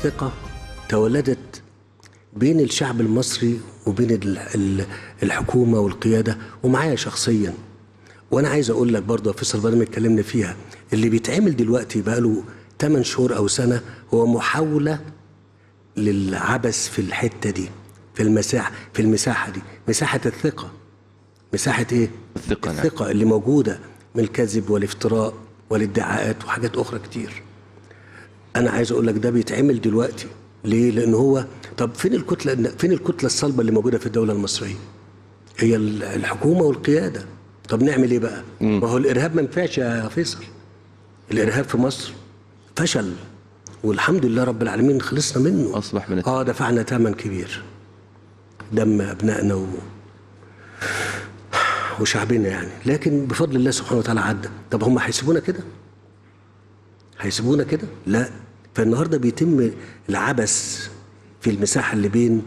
الثقة تولدت بين الشعب المصري وبين ال- ال- الحكومة والقيادة ومعايا شخصيا وانا عايز اقول لك برضه يا فيصل بدل ما اتكلمنا فيها اللي بيتعمل دلوقتي بقاله 8 شهور او سنه هو محاوله للعبث في الحته دي في المساحه في المساحه دي مساحه الثقه مساحه ايه الثقة، نعم. الثقه اللي موجوده من الكذب والافتراء والادعاءات وحاجات اخرى كتير انا عايز اقول لك ده بيتعمل دلوقتي ليه لان هو طب فين الكتله فين الكتله الصلبه اللي موجوده في الدوله المصريه هي ال- الحكومه والقياده طب نعمل ايه بقى ما هو الارهاب ما ينفعش يا فيصل الارهاب في مصر فشل والحمد لله رب العالمين خلصنا منه أصبح من الت- اه دفعنا ثمن كبير دم ابنائنا و... وشعبنا يعني لكن بفضل الله سبحانه وتعالى عدى طب هم هيسيبونا كده هيسيبونا كده لا فالنهارده بيتم العبث في المساحه اللي بين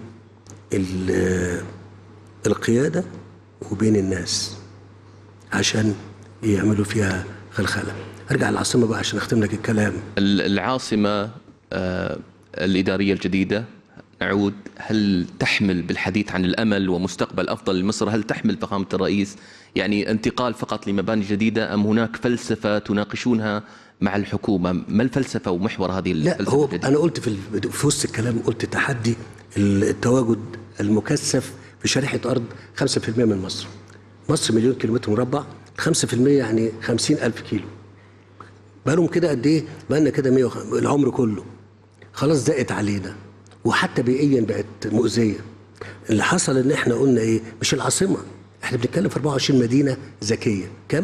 ال- القياده وبين الناس عشان يعملوا فيها خلخله ارجع العاصمه بقى عشان اختم لك الكلام ال- العاصمة آه، الإدارية الجديدة نعود هل تحمل بالحديث عن الأمل ومستقبل أفضل لمصر هل تحمل فخامة الرئيس يعني انتقال فقط لمباني جديدة أم هناك فلسفة تناقشونها مع الحكومة ما الفلسفة ومحور هذه لا الفلسفة هو الجديدة؟ انا قلت في ال- في وسط الكلام قلت تحدي التواجد المكثف في شريحه ارض 5% من مصر مصر مليون كيلومتر مربع 5% يعني 50 ألف كيلو بقالهم كده قد ايه بقالنا كده 100 العمر كله خلاص ضاقت علينا وحتى بيئيا بقت مؤذيه اللي حصل ان احنا قلنا ايه مش العاصمه احنا بنتكلم في 24 مدينه ذكيه كم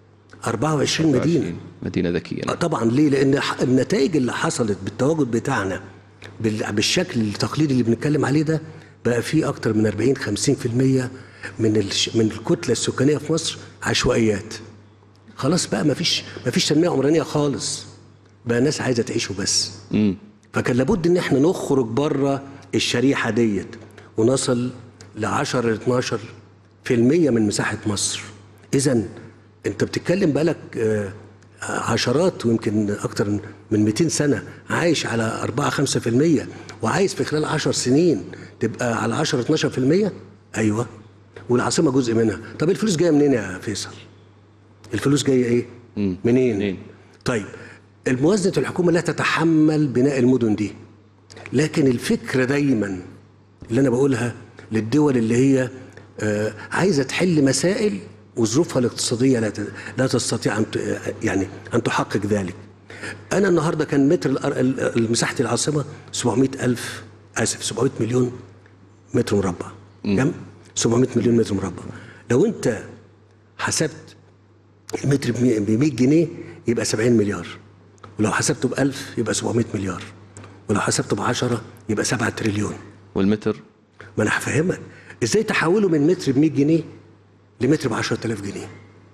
24 مدينه مدينة ذكية آه نعم. طبعا ليه؟ لان ح- النتائج اللي حصلت بالتواجد بتاعنا بال- بالشكل التقليدي اللي بنتكلم عليه ده بقى فيه اكتر من 40 50% من الش... من الكتله السكانيه في مصر عشوائيات. خلاص بقى ما فيش ما فيش تنميه عمرانيه خالص. بقى ناس عايزه تعيش وبس. مم. فكان لابد ان احنا نخرج بره الشريحه ديت ونصل ل 10 ل 12 في المية من مساحه مصر. اذا انت بتتكلم بقالك آه، عشرات ويمكن اكتر من 200 سنه عايش على 4 5% وعايز في خلال 10 سنين تبقى على 10 12% ايوه والعاصمه جزء منها طب الفلوس جايه منين يا فيصل الفلوس جايه ايه منين منين؟ طيب الموازنه الحكومه لا تتحمل بناء المدن دي لكن الفكره دايما اللي انا بقولها للدول اللي هي آه، عايزه تحل مسائل وظروفها الاقتصاديه لا ت- لا تستطيع ان ت- يعني ان تحقق ذلك. انا النهارده كان متر الأر- ال- ال- مساحه العاصمه 700 الف اسف 700 مليون متر مربع كم؟ 700 مليون متر مربع لو انت حسبت المتر ب 100 جنيه يبقى 70 مليار ولو حسبته ب 1000 يبقى 700 مليار ولو حسبته ب 10 يبقى 7 تريليون والمتر ما انا هفهمك ازاي تحوله من متر ب 100 جنيه لمتر ب 10000 جنيه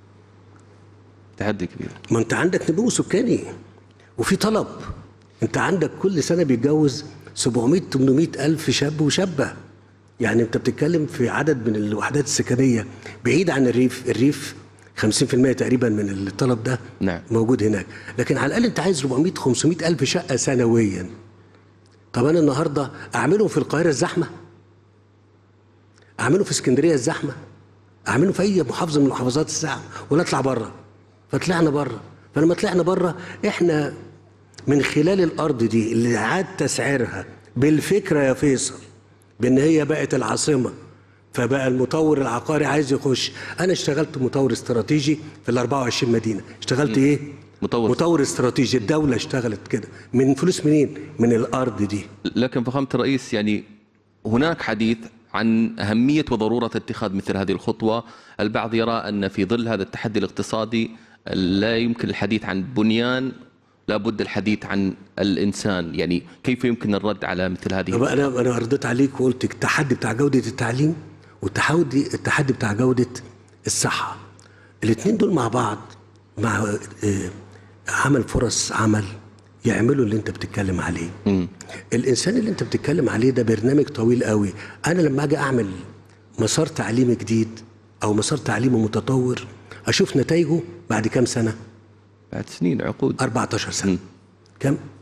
تحدي كبير ما انت عندك نمو سكاني وفي طلب انت عندك كل سنه بيتجوز 700 800 الف شاب وشابه يعني انت بتتكلم في عدد من الوحدات السكنيه بعيد عن الريف الريف 50% تقريبا من الطلب ده نعم. موجود هناك لكن على الاقل انت عايز 400 500 الف شقه سنويا طب انا النهارده اعملهم في القاهره الزحمه اعمله في اسكندريه الزحمه اعمله في اي محافظه من محافظات الزحمه ولا اطلع بره فطلعنا بره فلما طلعنا بره احنا من خلال الارض دي اللي عاد تسعيرها بالفكره يا فيصل بان هي بقت العاصمه فبقى المطور العقاري عايز يخش انا اشتغلت مطور استراتيجي في ال 24 مدينه اشتغلت ايه مطور. مطور استراتيجي الدوله اشتغلت كده من فلوس منين من الارض دي لكن فخامة الرئيس يعني هناك حديث عن أهمية وضرورة اتخاذ مثل هذه الخطوة البعض يرى أن في ظل هذا التحدي الاقتصادي لا يمكن الحديث عن بنيان لابد الحديث عن الإنسان يعني كيف يمكن الرد على مثل هذه طب انا انا رديت عليك وقلت التحدي بتاع جوده التعليم والتحدي التحدي بتاع جوده الصحه الاثنين دول مع بعض مع آه، عمل فرص عمل يعملوا اللي انت بتتكلم عليه الانسان اللي انت بتتكلم عليه ده برنامج طويل قوي انا لما اجي اعمل مسار تعليمي جديد او مسار تعليمي متطور اشوف نتائجه بعد كام سنه بعد سنين عقود 14 سنه كم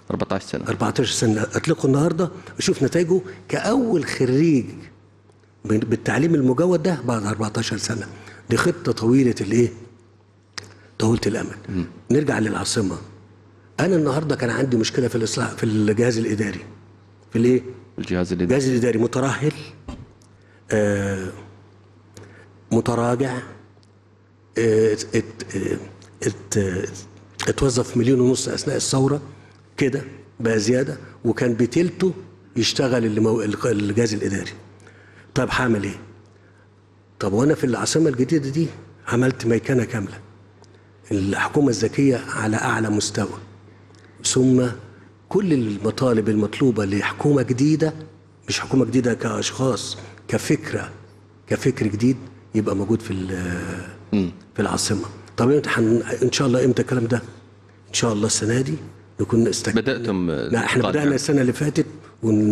14 سنه 14 سنه اطلقه النهارده اشوف نتائجه كاول خريج بالتعليم المجود ده بعد 14 سنه دي خطه طويله الايه طويله الامد نرجع للعاصمه انا النهارده كان عندي مشكله في الاصلاح في الجهاز الاداري في الايه الجهاز الاداري الجهاز الاداري مترهل آه متراجع آه ات ات ات اتوظف مليون ونص اثناء الثوره كده بقى زياده وكان بتلته يشتغل اللي مو... الجهاز الاداري طب هعمل ايه؟ طب وانا في العاصمه الجديده دي عملت ميكنه كامله الحكومه الذكيه على اعلى مستوى ثم كل المطالب المطلوبه لحكومه جديده مش حكومه جديده كاشخاص كفكره كفكر جديد يبقى موجود في في العاصمه طب امتى حن... ان شاء الله امتى الكلام ده ان شاء الله السنه دي نكون استكملنا بداتم لا احنا طالع. بدانا السنه اللي فاتت ون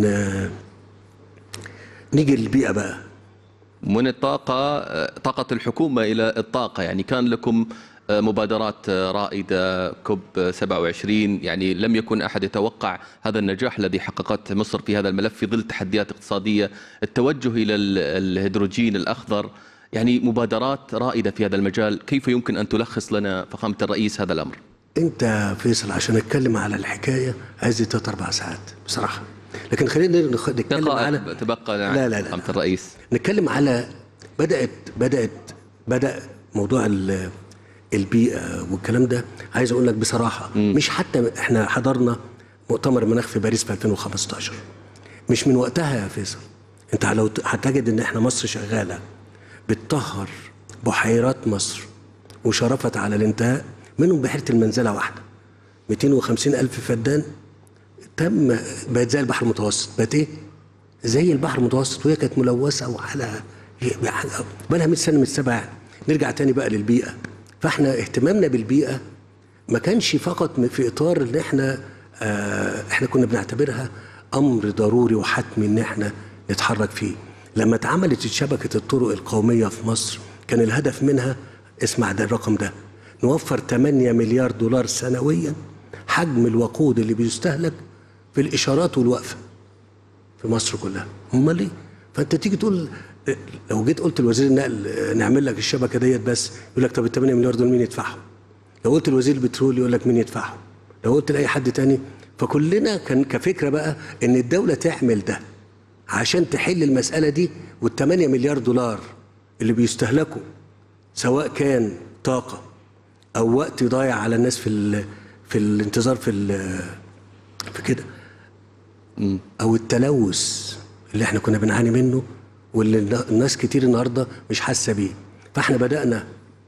نيجي للبيئه بقى من الطاقة طاقة الحكومة إلى الطاقة يعني كان لكم مبادرات رائدة كوب 27 يعني لم يكن أحد يتوقع هذا النجاح الذي حققته مصر في هذا الملف في ظل تحديات اقتصادية التوجه إلى ال- الهيدروجين الأخضر يعني مبادرات رائدة في هذا المجال كيف يمكن أن تلخص لنا فخامة الرئيس هذا الأمر انت فيصل عشان اتكلم على الحكايه عايز ثلاث اربع ساعات بصراحه لكن خلينا نخ- نتكلم على دقائق تبقى لا، لا، لا. فخامة الرئيس نتكلم على بدات بدات بدا موضوع ال- البيئه والكلام ده عايز اقول لك بصراحه مش حتى احنا حضرنا مؤتمر المناخ في باريس في 2015 مش من وقتها يا فيصل انت لو ت- هتجد ان احنا مصر شغاله بتطهر بحيرات مصر وشرفت على الانتهاء منهم بحيره المنزله واحده 250 الف فدان تم بقت زي البحر المتوسط بقت ايه؟ زي البحر المتوسط وهي كانت ملوثه وعلى بقى لها 100 سنه من السبع نرجع تاني بقى للبيئه فاحنا اهتمامنا بالبيئه ما كانش فقط في اطار ان احنا آه احنا كنا بنعتبرها امر ضروري وحتمي ان احنا نتحرك فيه لما اتعملت شبكه الطرق القوميه في مصر كان الهدف منها اسمع ده الرقم ده نوفر 8 مليار دولار سنويا حجم الوقود اللي بيستهلك في الاشارات والوقفه في مصر كلها امال ايه فانت تيجي تقول لو جيت قلت لوزير النقل نعمل لك الشبكه ديت بس يقول لك طب ال 8 مليار دول مين يدفعهم لو قلت لوزير البترول يقول لك مين يدفعهم لو قلت لاي حد تاني فكلنا كان كفكره بقى ان الدوله تعمل ده عشان تحل المساله دي وال 8 مليار دولار اللي بيستهلكوا سواء كان طاقه او وقت ضايع على الناس في ال- في الانتظار في ال- في كده او التلوث اللي احنا كنا بنعاني منه واللي النا- الناس كتير النهارده مش حاسه بيه فاحنا بدانا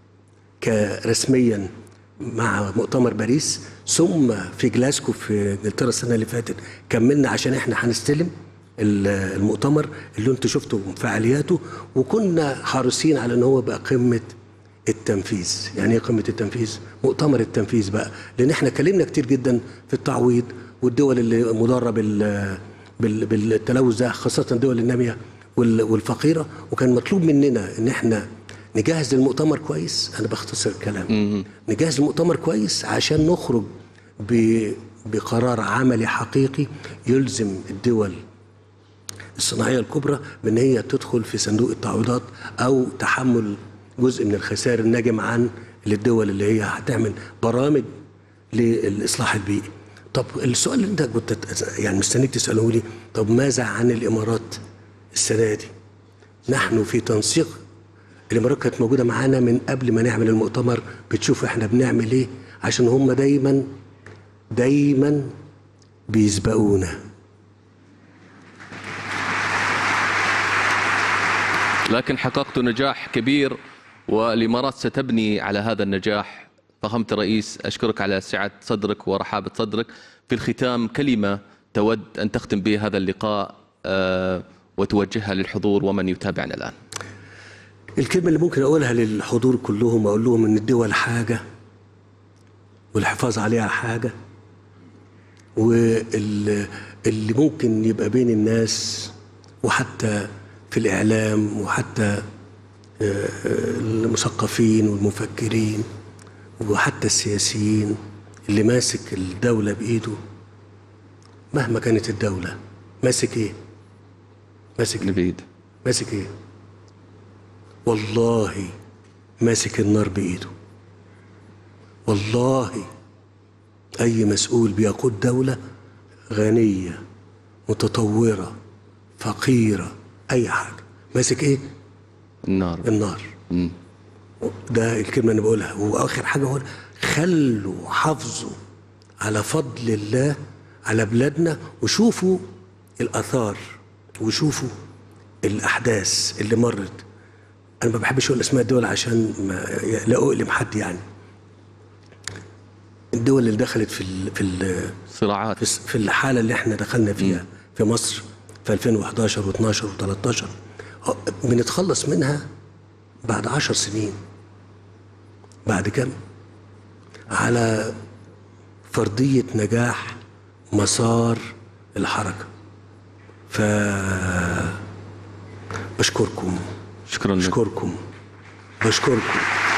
كرسميا مع مؤتمر باريس ثم في جلاسكو في انجلترا السنه اللي فاتت كملنا عشان احنا هنستلم ال- المؤتمر اللي انتوا شفتوا فعالياته وكنا حريصين على ان هو يبقى قمه التنفيذ يعني ايه قمه التنفيذ مؤتمر التنفيذ بقى لان احنا اتكلمنا كتير جدا في التعويض والدول اللي مضاره بال بال- بالتلوث ده خاصه الدول الناميه وال- والفقيره وكان مطلوب مننا ان احنا نجهز المؤتمر كويس انا بختصر الكلام نجهز المؤتمر كويس عشان نخرج ب- بقرار عملي حقيقي يلزم الدول الصناعيه الكبرى بان هي تدخل في صندوق التعويضات او تحمل جزء من الخسائر الناجم عن للدول اللي هي هتعمل برامج للاصلاح البيئي. طب السؤال اللي انت كنت تت- يعني مستنيك تساله لي طب ماذا عن الامارات السنه دي؟ نحن في تنسيق الامارات كانت موجوده معانا من قبل ما نعمل المؤتمر بتشوف احنا بنعمل ايه عشان هم دايما دايما بيسبقونا لكن حققت نجاح كبير والامارات ستبني على هذا النجاح فخامة الرئيس اشكرك على سعة صدرك ورحابة صدرك في الختام كلمة تود ان تختم به هذا اللقاء آه، وتوجهها للحضور ومن يتابعنا الان. الكلمة اللي ممكن أقولها للحضور كلهم أقول لهم إن الدول حاجة والحفاظ عليها حاجة واللي ممكن يبقى بين الناس وحتى في الإعلام وحتى آه، المثقفين والمفكرين وحتى السياسيين اللي ماسك الدولة بإيده مهما كانت الدولة ماسك ايه ماسك اللي بيد ماسك ايه والله ماسك النار بايده والله اي مسؤول بيقود دولة غنية متطورة فقيرة اي حاجة ماسك ايه النار النار مم. ده الكلمة أنا بقولها وآخر حاجة أقول خلوا حافظوا على فضل الله على بلادنا وشوفوا الآثار وشوفوا الأحداث اللي مرت أنا ما بحبش أقول أسماء الدول عشان ما لا أؤلم حد يعني الدول اللي دخلت في ال في ال صراعات في الس- في الحالة اللي احنا دخلنا فيها في مصر في 2011 و12 و13 بنتخلص منها بعد عشر سنين بعد كم؟ على فرضية نجاح مسار الحركة ف بشكركم شكرا لك بشكركم بشكركم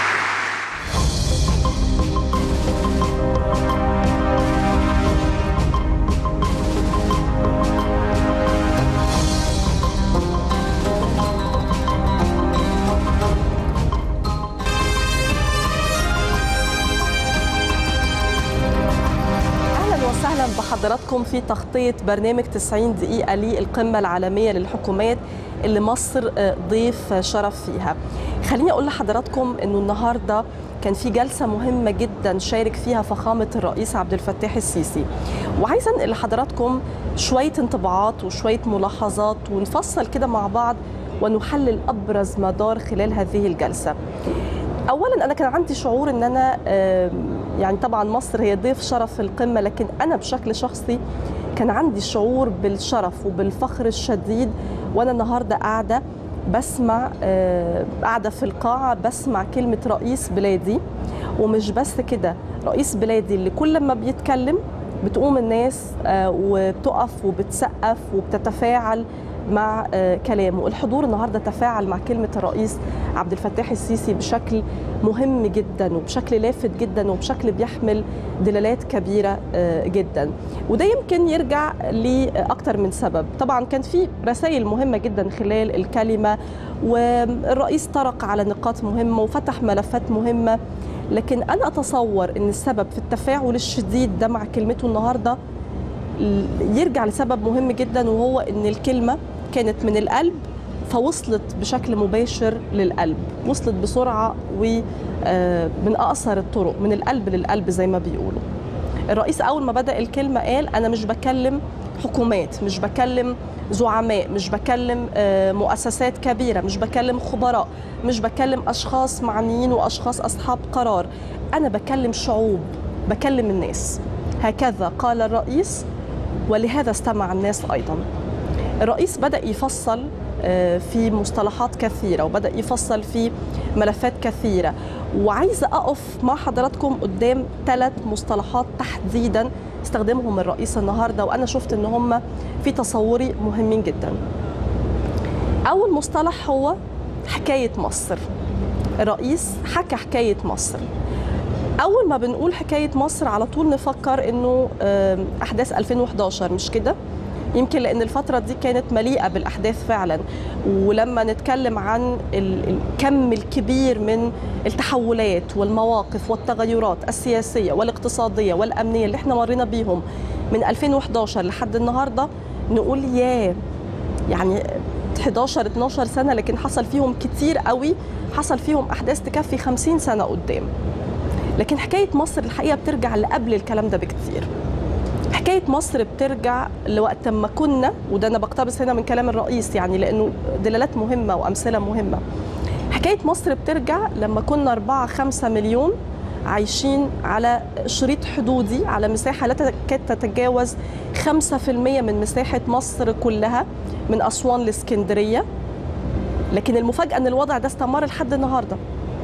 اهلا وسهلا بحضراتكم في تغطيه برنامج 90 دقيقه للقمه العالميه للحكومات اللي مصر آه، ضيف شرف فيها. خليني اقول لحضراتكم انه النهارده كان في جلسه مهمه جدا شارك فيها فخامه الرئيس عبد الفتاح السيسي. وعايزه انقل لحضراتكم شويه انطباعات وشويه ملاحظات ونفصل كده مع بعض ونحلل ابرز ما دار خلال هذه الجلسه. اولا انا كان عندي شعور ان انا آم، يعني طبعا مصر هي ضيف شرف في القمه لكن انا بشكل شخصي كان عندي شعور بالشرف وبالفخر الشديد وانا النهارده قاعده بسمع آه، قاعده في القاعه بسمع كلمه رئيس بلادي ومش بس كده رئيس بلادي اللي كل ما بيتكلم بتقوم الناس آه، وبتقف وبتسقف وبتتفاعل مع آه، كلامه الحضور النهارده تفاعل مع كلمه الرئيس عبد الفتاح السيسي بشكل مهم جدا وبشكل لافت جدا وبشكل بيحمل دلالات كبيره آه، جدا وده يمكن يرجع لاكثر من سبب طبعا كان في رسائل مهمه جدا خلال الكلمه والرئيس طرق على نقاط مهمه وفتح ملفات مهمه لكن انا اتصور ان السبب في التفاعل الشديد ده مع كلمته النهارده يرجع لسبب مهم جدا وهو ان الكلمه كانت من القلب فوصلت بشكل مباشر للقلب وصلت بسرعه ومن اقصر الطرق من القلب للقلب زي ما بيقولوا الرئيس اول ما بدا الكلمه قال انا مش بكلم حكومات مش بكلم زعماء مش بكلم آه، مؤسسات كبيره مش بكلم خبراء مش بكلم اشخاص معنيين واشخاص اصحاب قرار انا بكلم شعوب بكلم الناس هكذا قال الرئيس ولهذا استمع الناس ايضا الرئيس بدا يفصل آه، في مصطلحات كثيره وبدا يفصل في ملفات كثيره وعايزه اقف مع حضراتكم قدام ثلاث مصطلحات تحديدا استخدمهم الرئيس النهارده وانا شفت ان هم في تصوري مهمين جدا اول مصطلح هو حكايه مصر الرئيس حكى حكايه مصر اول ما بنقول حكايه مصر على طول نفكر انه آم، احداث 2011 مش كده يمكن لان الفتره دي كانت مليئه بالاحداث فعلا ولما نتكلم عن ال- الكم الكبير من التحولات والمواقف والتغيرات السياسيه والاقتصاديه والامنيه اللي احنا مرينا بيهم من 2011 لحد النهارده نقول ياه يعني 11 12 سنه لكن حصل فيهم كتير قوي حصل فيهم احداث تكفي 50 سنه قدام لكن حكايه مصر الحقيقه بترجع لقبل الكلام ده بكتير حكايه مصر بترجع لوقت ما كنا وده انا بقتبس هنا من كلام الرئيس يعني لانه دلالات مهمه وامثله مهمه حكايه مصر بترجع لما كنا 4 5 مليون عايشين على شريط حدودي على مساحه لا تكاد تتجاوز 5% من مساحه مصر كلها من اسوان لاسكندريه لكن المفاجاه ان الوضع ده استمر لحد النهارده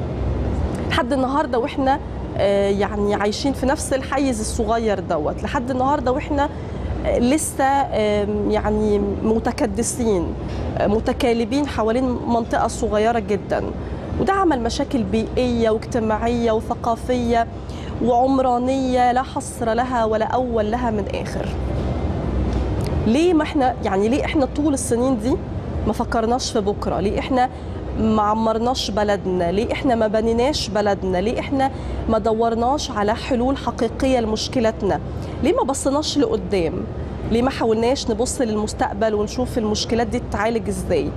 لحد النهارده واحنا آه، يعني عايشين في نفس الحيز الصغير دوت لحد النهارده واحنا آه، لسه آم، يعني متكدسين آه، متكالبين حوالين منطقه صغيره جدا وده عمل مشاكل بيئيه واجتماعيه وثقافيه وعمرانيه لا حصر لها ولا اول لها من اخر ليه ما احنا يعني ليه احنا طول السنين دي ما فكرناش في بكره ليه احنا ما عمرناش بلدنا ليه احنا ما بنيناش بلدنا ليه احنا ما دورناش على حلول حقيقيه لمشكلتنا ليه ما بصيناش لقدام ليه ما حاولناش نبص للمستقبل ونشوف المشكلات دي تتعالج ازاي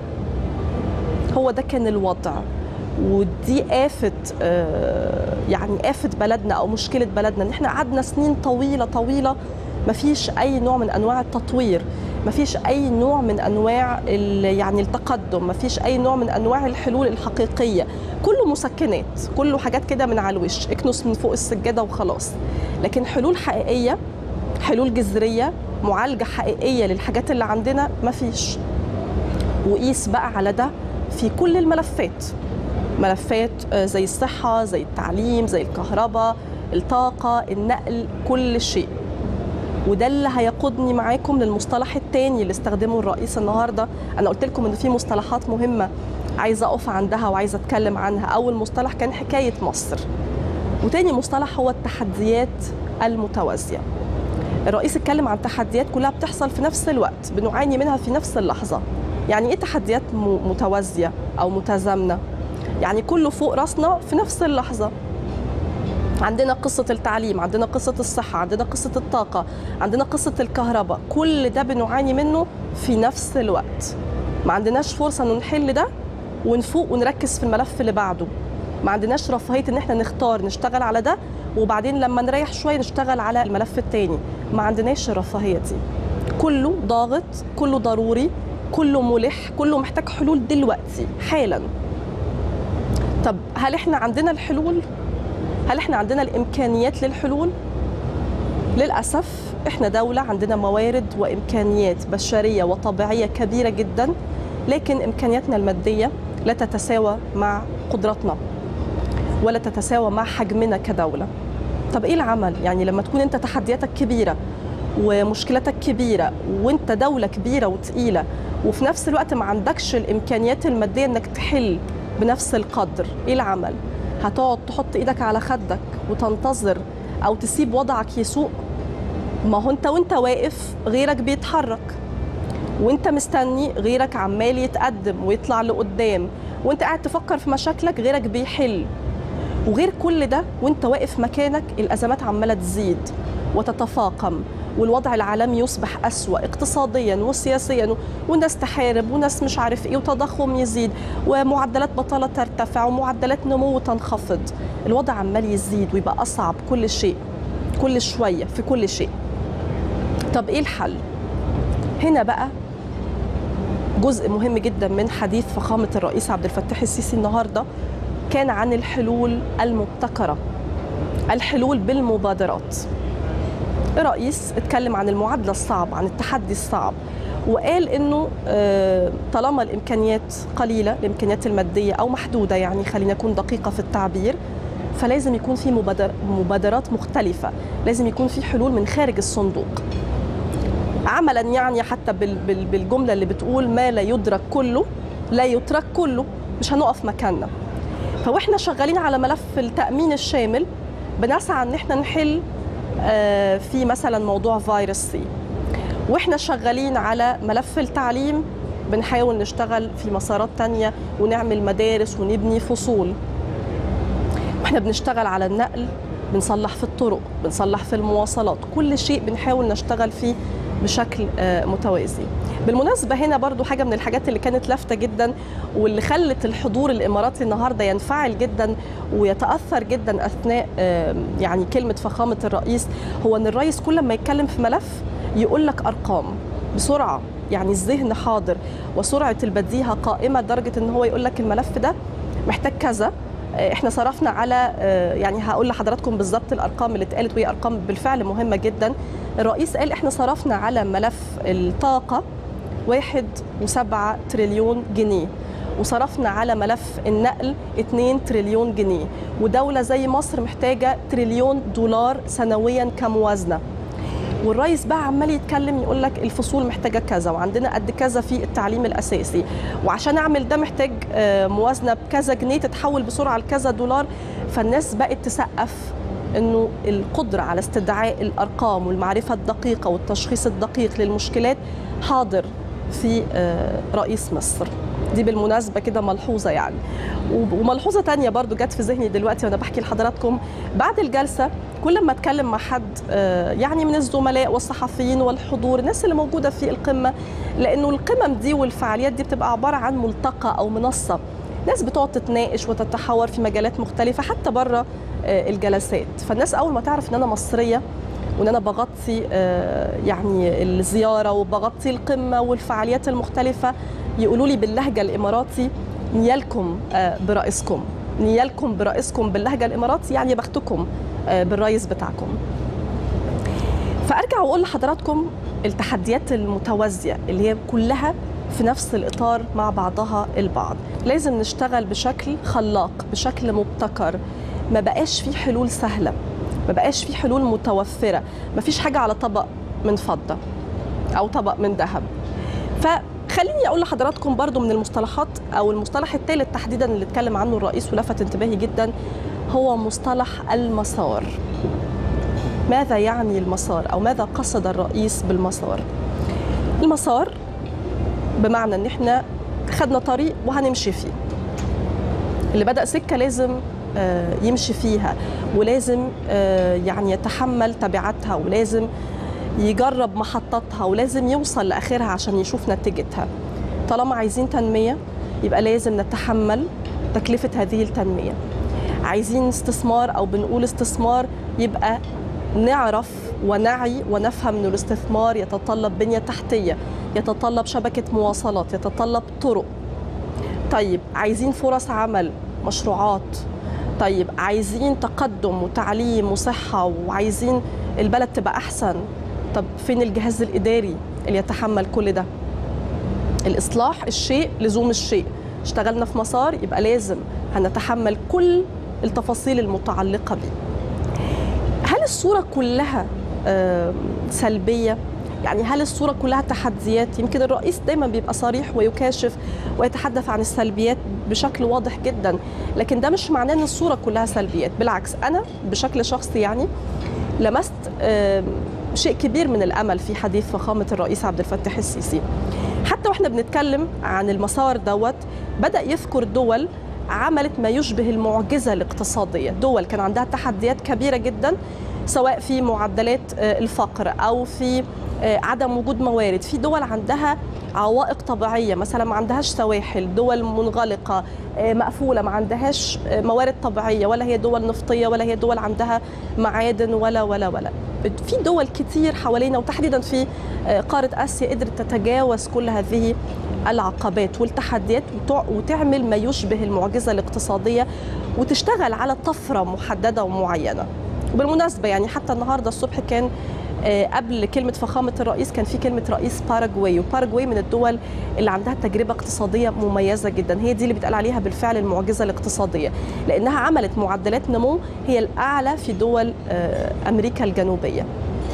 هو ده كان الوضع ودي آفة آه، يعني آفة بلدنا أو مشكلة بلدنا إن إحنا قعدنا سنين طويلة طويلة ما فيش أي نوع من أنواع التطوير ما فيش أي نوع من أنواع ال- يعني التقدم ما فيش أي نوع من أنواع الحلول الحقيقية كله مسكنات كله حاجات كده من على الوش اكنس من فوق السجادة وخلاص لكن حلول حقيقية حلول جذرية معالجة حقيقية للحاجات اللي عندنا ما فيش وقيس بقى على ده في كل الملفات ملفات آه، زي الصحة زي التعليم زي الكهرباء الطاقة النقل كل شيء وده اللي هيقودني معاكم للمصطلح الثاني اللي استخدمه الرئيس النهارده انا قلت لكم ان في مصطلحات مهمه عايزه اقف عندها وعايزه اتكلم عنها اول مصطلح كان حكايه مصر وتاني مصطلح هو التحديات المتوازيه الرئيس اتكلم عن تحديات كلها بتحصل في نفس الوقت بنعاني منها في نفس اللحظه يعني ايه تحديات م- متوازيه او متزامنه يعني كله فوق راسنا في نفس اللحظه عندنا قصة التعليم عندنا قصة الصحة عندنا قصة الطاقة عندنا قصة الكهرباء كل ده بنعاني منه في نفس الوقت ما عندناش فرصة انه نحل ده ونفوق ونركز في الملف اللي بعده ما عندناش رفاهية ان احنا نختار نشتغل على ده وبعدين لما نريح شوية نشتغل على الملف التاني ما عندناش الرفاهية دي كله ضاغط كله ضروري كله ملح كله محتاج حلول دلوقتي حالا طب هل احنا عندنا الحلول هل احنا عندنا الامكانيات للحلول للاسف احنا دوله عندنا موارد وامكانيات بشريه وطبيعيه كبيره جدا لكن امكانياتنا الماديه لا تتساوى مع قدراتنا ولا تتساوى مع حجمنا كدوله طب ايه العمل يعني لما تكون انت تحدياتك كبيره ومشكلتك كبيره وانت دوله كبيره وتقيله وفي نفس الوقت ما عندكش الامكانيات الماديه انك تحل بنفس القدر ايه العمل هتقعد تحط ايدك على خدك وتنتظر او تسيب وضعك يسوء ما هو انت وانت واقف غيرك بيتحرك وانت مستني غيرك عمال يتقدم ويطلع لقدام وانت قاعد تفكر في مشاكلك غيرك بيحل وغير كل ده وانت واقف مكانك الازمات عماله تزيد وتتفاقم والوضع العالمي يصبح أسوأ اقتصاديا وسياسيا وناس تحارب وناس مش عارف ايه وتضخم يزيد ومعدلات بطالة ترتفع ومعدلات نمو تنخفض الوضع عمال يزيد ويبقى أصعب كل شيء كل شوية في كل شيء طب ايه الحل هنا بقى جزء مهم جدا من حديث فخامة الرئيس عبد الفتاح السيسي النهارده كان عن الحلول المبتكرة الحلول بالمبادرات الرئيس اتكلم عن المعادلة الصعبة عن التحدي الصعب وقال انه آه، طالما الامكانيات قليله الامكانيات الماديه او محدوده يعني خلينا نكون دقيقه في التعبير فلازم يكون في مبادر مبادرات مختلفه لازم يكون في حلول من خارج الصندوق عملا يعني حتى بال- بال- بالجمله اللي بتقول ما لا يدرك كله لا يترك كله مش هنقف مكاننا فواحنا شغالين على ملف التامين الشامل بنسعى ان احنا نحل آه، في مثلا موضوع فيروس سي واحنا شغالين على ملف التعليم بنحاول نشتغل في مسارات تانية ونعمل مدارس ونبني فصول واحنا بنشتغل على النقل بنصلح في الطرق بنصلح في المواصلات كل شيء بنحاول نشتغل فيه بشكل آه، متوازي بالمناسبة هنا برضو حاجة من الحاجات اللي كانت لافتة جدا واللي خلت الحضور الإماراتي النهاردة ينفعل جدا ويتأثر جدا أثناء آه، يعني كلمة فخامة الرئيس هو أن الرئيس كل ما يتكلم في ملف يقول لك أرقام بسرعة يعني الذهن حاضر وسرعة البديهة قائمة لدرجة أن هو يقول لك الملف ده محتاج كذا احنا صرفنا على آه، يعني هقول لحضراتكم بالظبط الارقام اللي اتقالت وهي ارقام بالفعل مهمه جدا الرئيس قال احنا صرفنا على ملف الطاقه واحد وسبعة تريليون جنيه وصرفنا على ملف النقل 2 تريليون جنيه ودولة زي مصر محتاجة تريليون دولار سنويا كموازنة والرئيس بقى عمال يتكلم يقول لك الفصول محتاجه كذا وعندنا قد كذا في التعليم الاساسي وعشان اعمل ده محتاج آه، موازنه بكذا جنيه تتحول بسرعه لكذا دولار فالناس بقت تسقف انه القدره على استدعاء الارقام والمعرفه الدقيقه والتشخيص الدقيق للمشكلات حاضر في آه، رئيس مصر دي بالمناسبة كده ملحوظة يعني وملحوظة تانية برضو جت في ذهني دلوقتي وأنا بحكي لحضراتكم بعد الجلسة كل ما أتكلم مع حد آه، يعني من الزملاء والصحفيين والحضور الناس اللي موجودة في القمة لأنه القمم دي والفعاليات دي بتبقى عبارة عن ملتقى أو منصة ناس بتقعد تتناقش وتتحاور في مجالات مختلفة حتى بره آه، الجلسات فالناس أول ما تعرف إن أنا مصرية وان انا بغطي آه، يعني الزياره وبغطي القمه والفعاليات المختلفه يقولوا لي باللهجه الاماراتي نيالكم آه، برئيسكم نيالكم برئيسكم باللهجه الاماراتي يعني يا بختكم آه، بالرئيس بتاعكم فارجع واقول لحضراتكم التحديات المتوازيه اللي هي كلها في نفس الاطار مع بعضها البعض لازم نشتغل بشكل خلاق بشكل مبتكر ما بقاش في حلول سهله ما بقاش في حلول متوفره ما فيش حاجه على طبق من فضه او طبق من ذهب فخليني اقول لحضراتكم برضو من المصطلحات او المصطلح الثالث تحديدا اللي اتكلم عنه الرئيس ولفت انتباهي جدا هو مصطلح المسار ماذا يعني المسار او ماذا قصد الرئيس بالمسار المسار بمعنى ان احنا خدنا طريق وهنمشي فيه اللي بدا سكه لازم آه، يمشي فيها ولازم آه، يعني يتحمل تبعاتها ولازم يجرب محطاتها ولازم يوصل لاخرها عشان يشوف نتيجتها طالما عايزين تنميه يبقى لازم نتحمل تكلفه هذه التنميه عايزين استثمار او بنقول استثمار يبقى نعرف ونعي ونفهم ان الاستثمار يتطلب بنيه تحتيه يتطلب شبكه مواصلات يتطلب طرق طيب عايزين فرص عمل مشروعات طيب عايزين تقدم وتعليم وصحه وعايزين البلد تبقى احسن طب فين الجهاز الاداري اللي يتحمل كل ده الاصلاح الشيء لزوم الشيء اشتغلنا في مسار يبقى لازم هنتحمل كل التفاصيل المتعلقه بيه هل الصوره كلها آم، سلبيه يعني هل الصوره كلها تحديات يمكن الرئيس دايما بيبقى صريح ويكاشف ويتحدث عن السلبيات بشكل واضح جدا لكن ده مش معناه ان الصوره كلها سلبيات بالعكس انا بشكل شخصي يعني لمست آم، شيء كبير من الامل في حديث فخامه الرئيس عبد الفتاح السيسي حتى واحنا بنتكلم عن المسار دوت بدا يذكر دول عملت ما يشبه المعجزه الاقتصاديه دول كان عندها تحديات كبيره جدا سواء في معدلات آه، الفقر او في آه، عدم وجود موارد في دول عندها عوائق طبيعيه مثلا ما عندهاش سواحل دول منغلقه آه، مقفوله ما عندهاش آه، موارد طبيعيه ولا هي دول نفطيه ولا هي دول عندها معادن ولا ولا ولا في دول كتير حوالينا وتحديدا في آه، قاره اسيا قدرت تتجاوز كل هذه العقبات والتحديات وتع- وتعمل ما يشبه المعجزه الاقتصاديه وتشتغل على طفره محدده ومعينه وبالمناسبه يعني حتى النهارده الصبح كان آه، قبل كلمة فخامة الرئيس كان في كلمة رئيس باراجواي وباراجواي من الدول اللي عندها تجربة اقتصادية مميزة جدا هي دي اللي بيتقال عليها بالفعل المعجزة الاقتصادية لأنها عملت معدلات نمو هي الأعلى في دول آه، أمريكا الجنوبية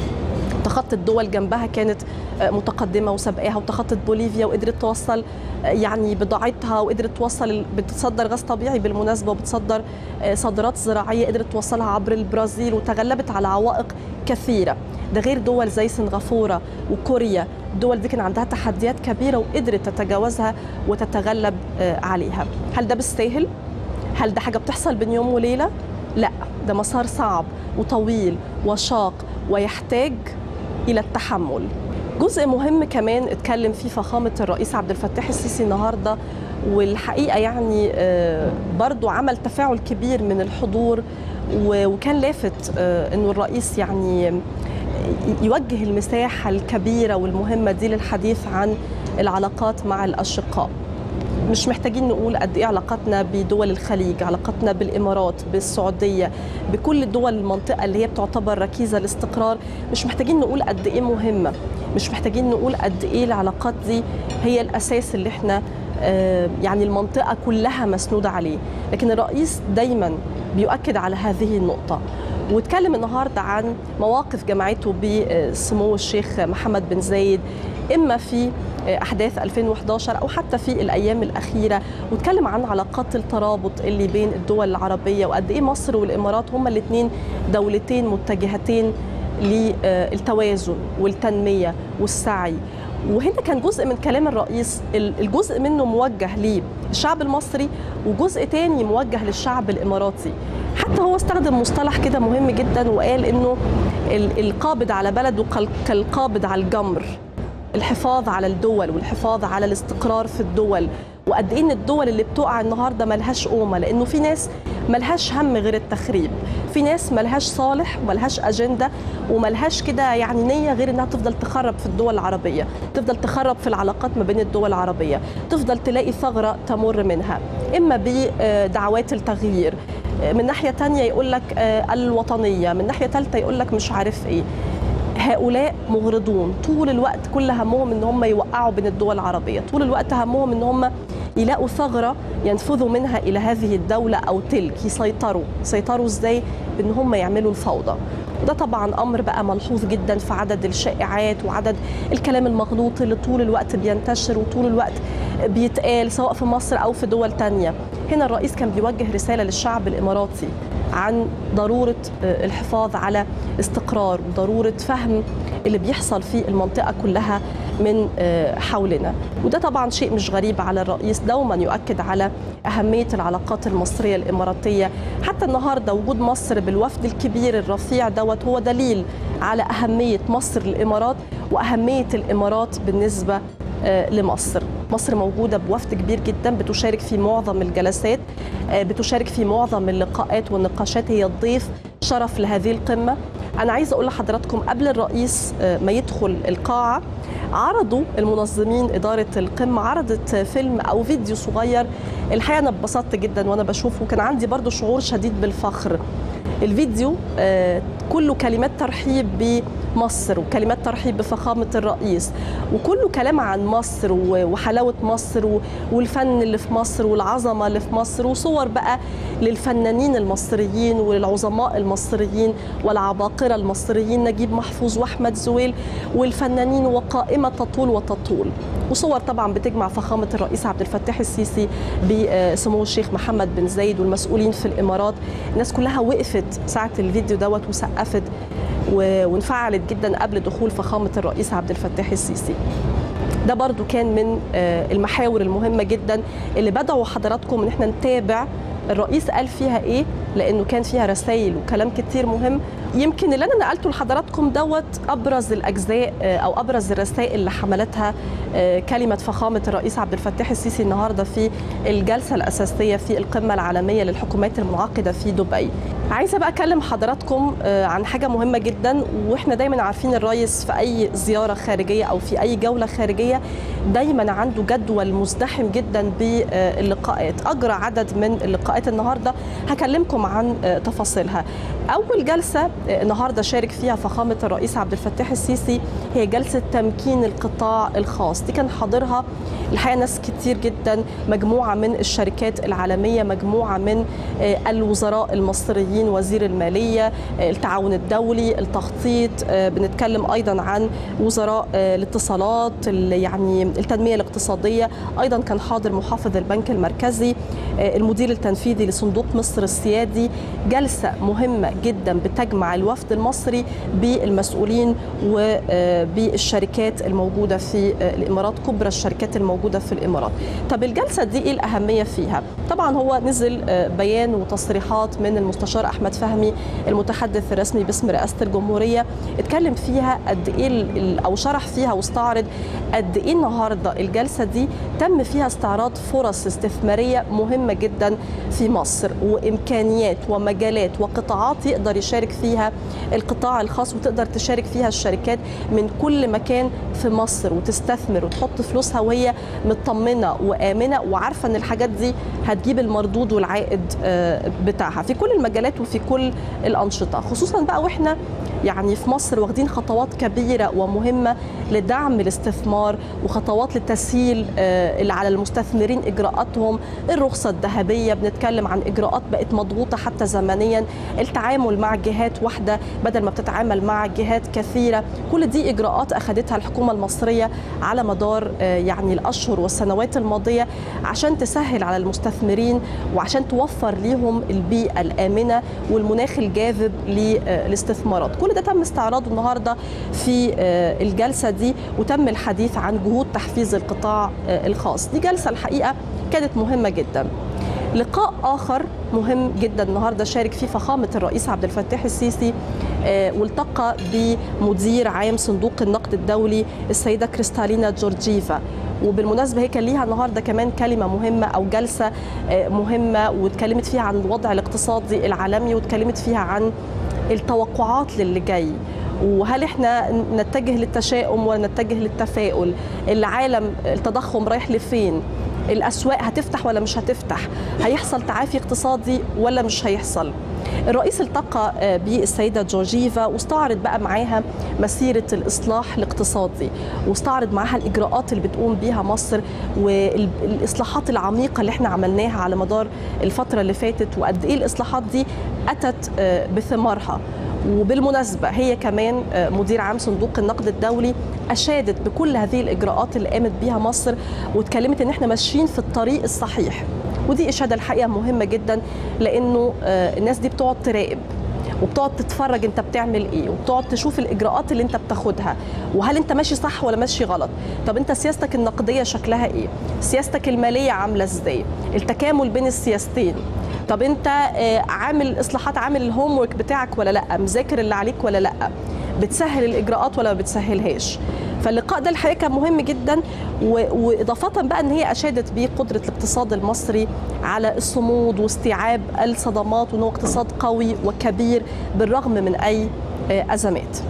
تخطت دول جنبها كانت آه، متقدمه وسابقاها وتخطت بوليفيا وقدرت توصل آه، يعني بضاعتها وقدرت توصل بتصدر غاز طبيعي بالمناسبه وبتصدر آه، صادرات زراعيه قدرت توصلها عبر البرازيل وتغلبت على عوائق كثيره ده غير دول زي سنغافوره وكوريا الدول دي كان عندها تحديات كبيره وقدرت تتجاوزها وتتغلب آه، عليها هل ده بالساهل هل ده حاجه بتحصل بين يوم وليله لا ده مسار صعب وطويل وشاق ويحتاج الى التحمل جزء مهم كمان اتكلم فيه فخامه الرئيس عبد الفتاح السيسي النهارده والحقيقه يعني آه، برضو عمل تفاعل كبير من الحضور و- وكان لافت آه، انه الرئيس يعني يوجه المساحه الكبيره والمهمه دي للحديث عن العلاقات مع الاشقاء مش محتاجين نقول قد ايه علاقتنا بدول الخليج علاقتنا بالامارات بالسعوديه بكل دول المنطقه اللي هي بتعتبر ركيزه الاستقرار مش محتاجين نقول قد ايه مهمه مش محتاجين نقول قد ايه العلاقات دي هي الاساس اللي احنا آه، يعني المنطقه كلها مسنوده عليه لكن الرئيس دايما بيؤكد على هذه النقطه واتكلم النهارده عن مواقف جمعته بسمو الشيخ محمد بن زايد اما في احداث 2011 او حتى في الايام الاخيره واتكلم عن علاقات الترابط اللي بين الدول العربيه وقد ايه مصر والامارات هما الاثنين دولتين متجهتين للتوازن والتنميه والسعي وهنا كان جزء من كلام الرئيس الجزء منه موجه للشعب المصري وجزء تاني موجه للشعب الاماراتي حتى هو استخدم مصطلح كده مهم جدا وقال انه القابض على بلده كالقابض على الجمر الحفاظ على الدول والحفاظ على الاستقرار في الدول وقد ايه ان الدول اللي بتقع النهارده ملهاش قومه لانه في ناس ملهاش هم غير التخريب في ناس ملهاش صالح وملهاش اجنده وملهاش كده يعني نيه غير انها تفضل تخرب في الدول العربيه تفضل تخرب في العلاقات ما بين الدول العربيه تفضل تلاقي ثغره تمر منها اما بدعوات التغيير من ناحيه تانية يقول لك الوطنيه من ناحيه ثالثه يقول لك مش عارف ايه هؤلاء مغرضون طول الوقت كل همهم ان هم يوقعوا بين الدول العربيه طول الوقت همهم ان هم يلاقوا ثغره ينفذوا منها الى هذه الدوله او تلك يسيطروا يسيطروا ازاي بان هم يعملوا الفوضى وده طبعا امر بقى ملحوظ جدا في عدد الشائعات وعدد الكلام المغلوط اللي طول الوقت بينتشر وطول الوقت بيتقال سواء في مصر او في دول تانية هنا الرئيس كان بيوجه رساله للشعب الاماراتي عن ضروره الحفاظ على استقرار وضروره فهم اللي بيحصل في المنطقه كلها من حولنا وده طبعا شيء مش غريب على الرئيس دوما يؤكد على أهمية العلاقات المصرية الإماراتية حتى النهاردة وجود مصر بالوفد الكبير الرفيع دوت هو دليل على أهمية مصر للإمارات وأهمية الإمارات بالنسبة لمصر مصر موجودة بوفد كبير جدا بتشارك في معظم الجلسات بتشارك في معظم اللقاءات والنقاشات هي الضيف شرف لهذه القمة أنا عايزة أقول لحضراتكم قبل الرئيس ما يدخل القاعة عرضوا المنظمين إدارة القمة عرضت فيلم أو فيديو صغير الحقيقة أنا اتبسطت جدا وأنا بشوفه وكان عندي برضو شعور شديد بالفخر الفيديو كله كلمات ترحيب بمصر وكلمات ترحيب بفخامة الرئيس وكله كلام عن مصر وحلاوة مصر والفن اللي في مصر والعظمة اللي في مصر وصور بقى للفنانين المصريين وللعظماء المصريين والعباقرة المصريين نجيب محفوظ وأحمد زويل والفنانين وقائمة تطول وتطول وصور طبعا بتجمع فخامة الرئيس عبد الفتاح السيسي بسمو الشيخ محمد بن زايد والمسؤولين في الإمارات الناس كلها وقفت ساعة الفيديو دوت وسقفت وانفعلت جدا قبل دخول فخامة الرئيس عبد الفتاح السيسي ده برضو كان من المحاور المهمة جدا اللي بدعوا حضراتكم ان احنا نتابع الرئيس قال فيها ايه لانه كان فيها رسائل وكلام كتير مهم يمكن اللي انا نقلته لحضراتكم دوت ابرز الاجزاء او ابرز الرسائل اللي حملتها كلمه فخامه الرئيس عبد الفتاح السيسي النهارده في الجلسه الاساسيه في القمه العالميه للحكومات المنعقده في دبي عايزه بقى اكلم حضراتكم عن حاجه مهمه جدا واحنا دايما عارفين الرئيس في اي زياره خارجيه او في اي جوله خارجيه دايما عنده جدول مزدحم جدا باللقاءات اجرى عدد من اللقاءات النهارده هكلمكم عن تفاصيلها اول جلسه النهارده شارك فيها فخامه الرئيس عبد الفتاح السيسي هي جلسه تمكين القطاع الخاص دي كان حاضرها الحقيقه ناس كتير جدا مجموعه من الشركات العالميه مجموعه من الوزراء المصريين وزير الماليه التعاون الدولي التخطيط بنتكلم ايضا عن وزراء الاتصالات يعني التنميه الاقتصاديه ايضا كان حاضر محافظ البنك المركزي المدير التنفيذي لصندوق مصر السيادي جلسه مهمه جدا بتجمع الوفد المصري بالمسؤولين وبالشركات الموجوده في الامارات كبرى الشركات الموجوده في الامارات طب الجلسه دي ايه الاهميه فيها طبعا هو نزل بيان وتصريحات من المستشار احمد فهمي المتحدث الرسمي باسم رئاسه الجمهوريه اتكلم فيها قد ايه او شرح فيها واستعرض قد ايه النهارده الجلسه دي تم فيها استعراض فرص استثماريه مهمه جدا في مصر وامكانيات ومجالات وقطاعات يقدر يشارك فيها القطاع الخاص وتقدر تشارك فيها الشركات من كل مكان في مصر وتستثمر وتحط فلوسها وهي مطمنه وامنه وعارفه ان الحاجات دي هتجيب المردود والعائد بتاعها في كل المجالات الخدمات وفي كل الانشطه خصوصا بقى واحنا يعني في مصر واخدين خطوات كبيره ومهمه لدعم الاستثمار وخطوات لتسهيل آه، اللي على المستثمرين اجراءاتهم الرخصه الذهبيه بنتكلم عن اجراءات بقت مضغوطه حتى زمنيا التعامل مع جهات واحده بدل ما بتتعامل مع جهات كثيره كل دي اجراءات اخذتها الحكومه المصريه على مدار آه، يعني الاشهر والسنوات الماضيه عشان تسهل على المستثمرين وعشان توفر ليهم البيئه الامنه والمناخ الجاذب للاستثمارات كل ده تم استعراضه النهارده في آه، الجلسه دي وتم الحديث عن جهود تحفيز القطاع آه، الخاص دي جلسه الحقيقه كانت مهمه جدا لقاء اخر مهم جدا النهارده شارك فيه فخامه الرئيس عبد الفتاح السيسي آه، والتقى بمدير عام صندوق النقد الدولي السيده كريستالينا جورجيفا وبالمناسبه هي كان ليها النهارده كمان كلمه مهمه او جلسه آه، مهمه واتكلمت فيها عن الوضع الاقتصادي العالمي واتكلمت فيها عن التوقعات للي جاي وهل احنا نتجه للتشاؤم ولا نتجه للتفاؤل العالم التضخم رايح لفين الاسواق هتفتح ولا مش هتفتح هيحصل تعافي اقتصادي ولا مش هيحصل الرئيس التقى آه، بالسيدة جورجيفا واستعرض بقى معاها مسيرة الإصلاح الاقتصادي واستعرض معاها الإجراءات اللي بتقوم بيها مصر والإصلاحات العميقة اللي احنا عملناها على مدار الفترة اللي فاتت وقد إيه الإصلاحات دي أتت آه، بثمارها وبالمناسبة هي كمان آه، مدير عام صندوق النقد الدولي أشادت بكل هذه الإجراءات اللي قامت بيها مصر واتكلمت إن احنا ماشيين في الطريق الصحيح ودي إشادة الحقيقة مهمة جدا لأنه آه، الناس دي بتقعد تراقب وبتقعد تتفرج انت بتعمل ايه وبتقعد تشوف الاجراءات اللي انت بتاخدها وهل انت ماشي صح ولا ماشي غلط طب انت سياستك النقديه شكلها ايه سياستك الماليه عامله ازاي التكامل بين السياستين طب انت آه، عامل اصلاحات عامل الهوم ورك بتاعك ولا لا مذاكر اللي عليك ولا لا بتسهل الاجراءات ولا ما بتسهلهاش فاللقاء ده الحقيقه كان مهم جدا و- واضافه بقى ان هي اشادت بقدره الاقتصاد المصري على الصمود واستيعاب الصدمات وانه اقتصاد قوي وكبير بالرغم من اي آه، ازمات.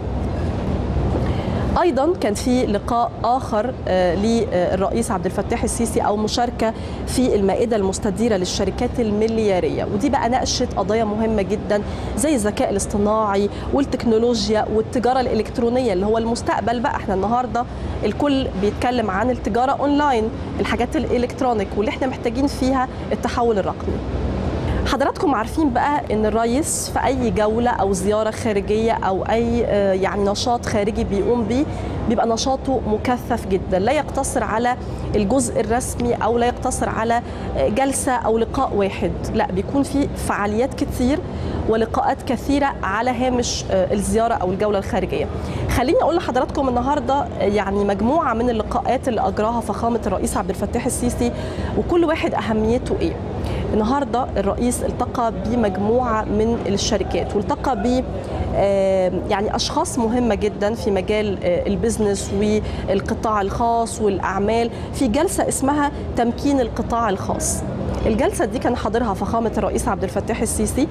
ايضا كان في لقاء اخر آه، للرئيس عبد الفتاح السيسي او مشاركه في المائده المستديره للشركات الملياريه ودي بقى ناقشت قضايا مهمه جدا زي الذكاء الاصطناعي والتكنولوجيا والتجاره الالكترونيه اللي هو المستقبل بقى احنا النهارده الكل بيتكلم عن التجاره اونلاين الحاجات الالكترونيك واللي احنا محتاجين فيها التحول الرقمي حضراتكم عارفين بقى ان الرئيس في اي جوله او زياره خارجيه او اي آه، يعني نشاط خارجي بيقوم بيه بيبقى نشاطه مكثف جدا لا يقتصر على الجزء الرسمي او لا يقتصر على آه، جلسه او لقاء واحد لا بيكون في فعاليات كتير ولقاءات كثيره على هامش آه، الزياره او الجوله الخارجيه خليني اقول لحضراتكم النهارده آه، يعني مجموعه من اللقاءات اللي اجراها فخامه الرئيس عبد الفتاح السيسي وكل واحد اهميته ايه النهارده الرئيس التقى بمجموعه من الشركات والتقى ب آه، يعني اشخاص مهمه جدا في مجال آه، البزنس والقطاع الخاص والاعمال في جلسه اسمها تمكين القطاع الخاص الجلسه دي كان حاضرها فخامه الرئيس عبد الفتاح السيسي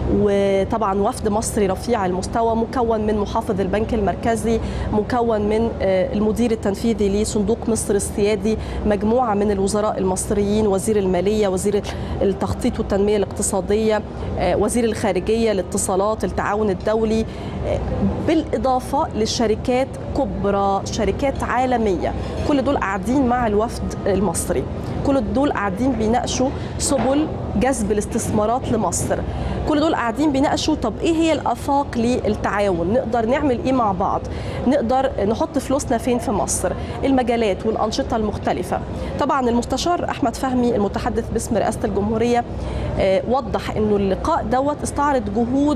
وطبعا وفد مصري رفيع المستوى مكون من محافظ البنك المركزي مكون من آه، المدير التنفيذي لصندوق مصر السيادي مجموعه من الوزراء المصريين وزير الماليه وزير التخطيط والتنميه الاقتصاديه آه، وزير الخارجيه الاتصالات التعاون الدولي آه، بالاضافه لشركات كبرى شركات عالميه كل دول قاعدين مع الوفد المصري كل دول قاعدين بيناقشوا سبل جذب الاستثمارات لمصر كل دول قاعدين بيناقشوا طب ايه هي الافاق للتعاون نقدر نعمل ايه مع بعض نقدر نحط فلوسنا فين في مصر المجالات والانشطه المختلفه طبعا المستشار احمد فهمي المتحدث باسم رئاسه الجمهوريه آه، وضح انه اللقاء دوت استعرض جهود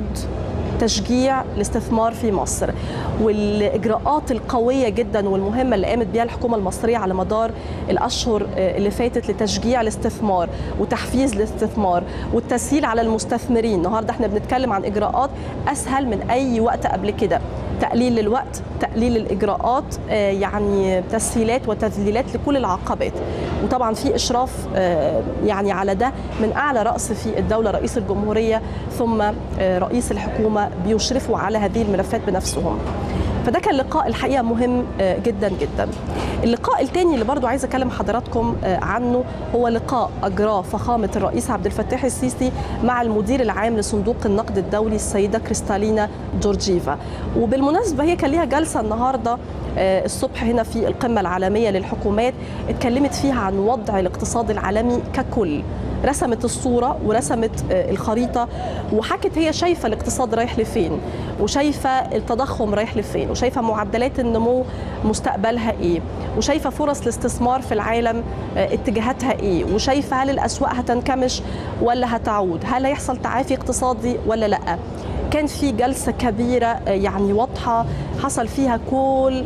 تشجيع الاستثمار في مصر والاجراءات القويه جدا والمهمه اللي قامت بها الحكومه المصريه على مدار الاشهر آه، اللي فاتت لتشجيع الاستثمار وتحفيز الاستثمار والتسهيل على المستثمرين النهارده احنا بنتكلم عن اجراءات اسهل من اي وقت قبل كده تقليل الوقت تقليل الاجراءات آه، يعني تسهيلات وتذليلات لكل العقبات وطبعا في اشراف آه، يعني على ده من اعلى راس في الدوله رئيس الجمهوريه ثم آه، رئيس الحكومه بيشرفوا على هذه الملفات بنفسهم فده كان لقاء الحقيقه مهم آه، جدا جدا اللقاء الثاني اللي برضو عايزه اكلم حضراتكم عنه هو لقاء اجراه فخامه الرئيس عبد الفتاح السيسي مع المدير العام لصندوق النقد الدولي السيده كريستالينا جورجيفا وبالمناسبه هي كان ليها جلسه النهارده الصبح هنا في القمه العالميه للحكومات اتكلمت فيها عن وضع الاقتصاد العالمي ككل رسمت الصورة ورسمت الخريطة وحكت هي شايفة الاقتصاد رايح لفين وشايفة التضخم رايح لفين وشايفة معدلات النمو مستقبلها ايه وشايفة فرص الاستثمار في العالم اتجاهاتها ايه وشايفة هل الأسواق هتنكمش ولا هتعود هل هيحصل تعافي اقتصادي ولا لأ كان في جلسة كبيرة يعني واضحة حصل فيها كل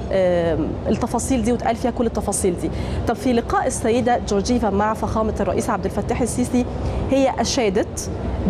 التفاصيل دي واتقال فيها كل التفاصيل دي طب في لقاء السيدة جورجيفا مع فخامة الرئيس عبد الفتاح السيسي هي أشادت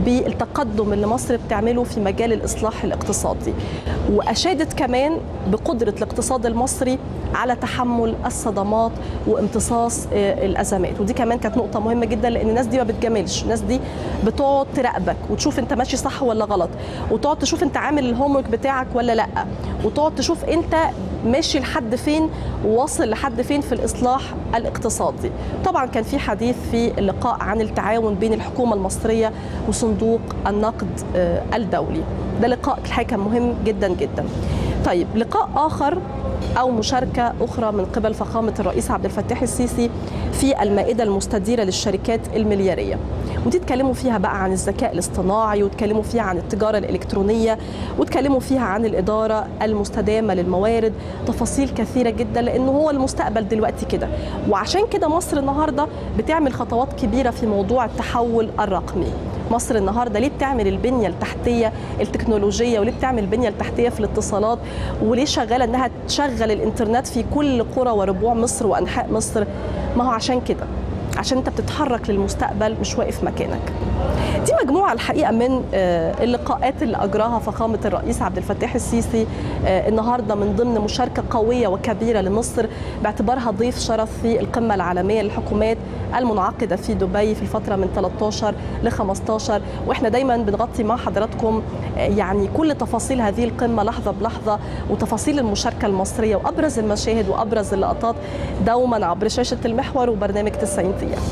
بالتقدم اللي مصر بتعمله في مجال الإصلاح الاقتصادي وأشادت كمان بقدرة الاقتصاد المصري على تحمل الصدمات وامتصاص الازمات ودي كمان كانت نقطه مهمه جدا لان الناس دي ما بتجاملش الناس دي بتقعد تراقبك وتشوف انت ماشي صح ولا غلط وتقعد تشوف انت عامل الهوم بتاعك ولا لا وتقعد تشوف انت ماشي لحد فين وواصل لحد فين في الاصلاح الاقتصادي طبعا كان في حديث في اللقاء عن التعاون بين الحكومه المصريه وصندوق النقد الدولي ده لقاء الحقيقه كان مهم جدا جدا طيب لقاء اخر او مشاركه اخرى من قبل فخامه الرئيس عبد الفتاح السيسي في المائده المستديره للشركات الملياريه ودي اتكلموا فيها بقى عن الذكاء الاصطناعي واتكلموا فيها عن التجاره الالكترونيه واتكلموا فيها عن الاداره المستدامه للموارد تفاصيل كثيره جدا لانه هو المستقبل دلوقتي كده وعشان كده مصر النهارده بتعمل خطوات كبيره في موضوع التحول الرقمي مصر النهارده ليه بتعمل البنيه التحتيه التكنولوجيه وليه بتعمل البنيه التحتيه في الاتصالات وليه شغاله انها تشغل الانترنت في كل قرى وربوع مصر وانحاء مصر ما هو عشان كده عشان انت بتتحرك للمستقبل مش واقف مكانك دي مجموعة الحقيقة من اللقاءات اللي أجراها فخامة الرئيس عبد الفتاح السيسي النهاردة من ضمن مشاركة قوية وكبيرة لمصر باعتبارها ضيف شرف في القمة العالمية للحكومات المنعقدة في دبي في الفترة من 13 ل 15 وإحنا دايما بنغطي مع حضراتكم يعني كل تفاصيل هذه القمة لحظة بلحظة وتفاصيل المشاركة المصرية وأبرز المشاهد وأبرز اللقطات دوما عبر شاشة المحور وبرنامج 90 دقيقة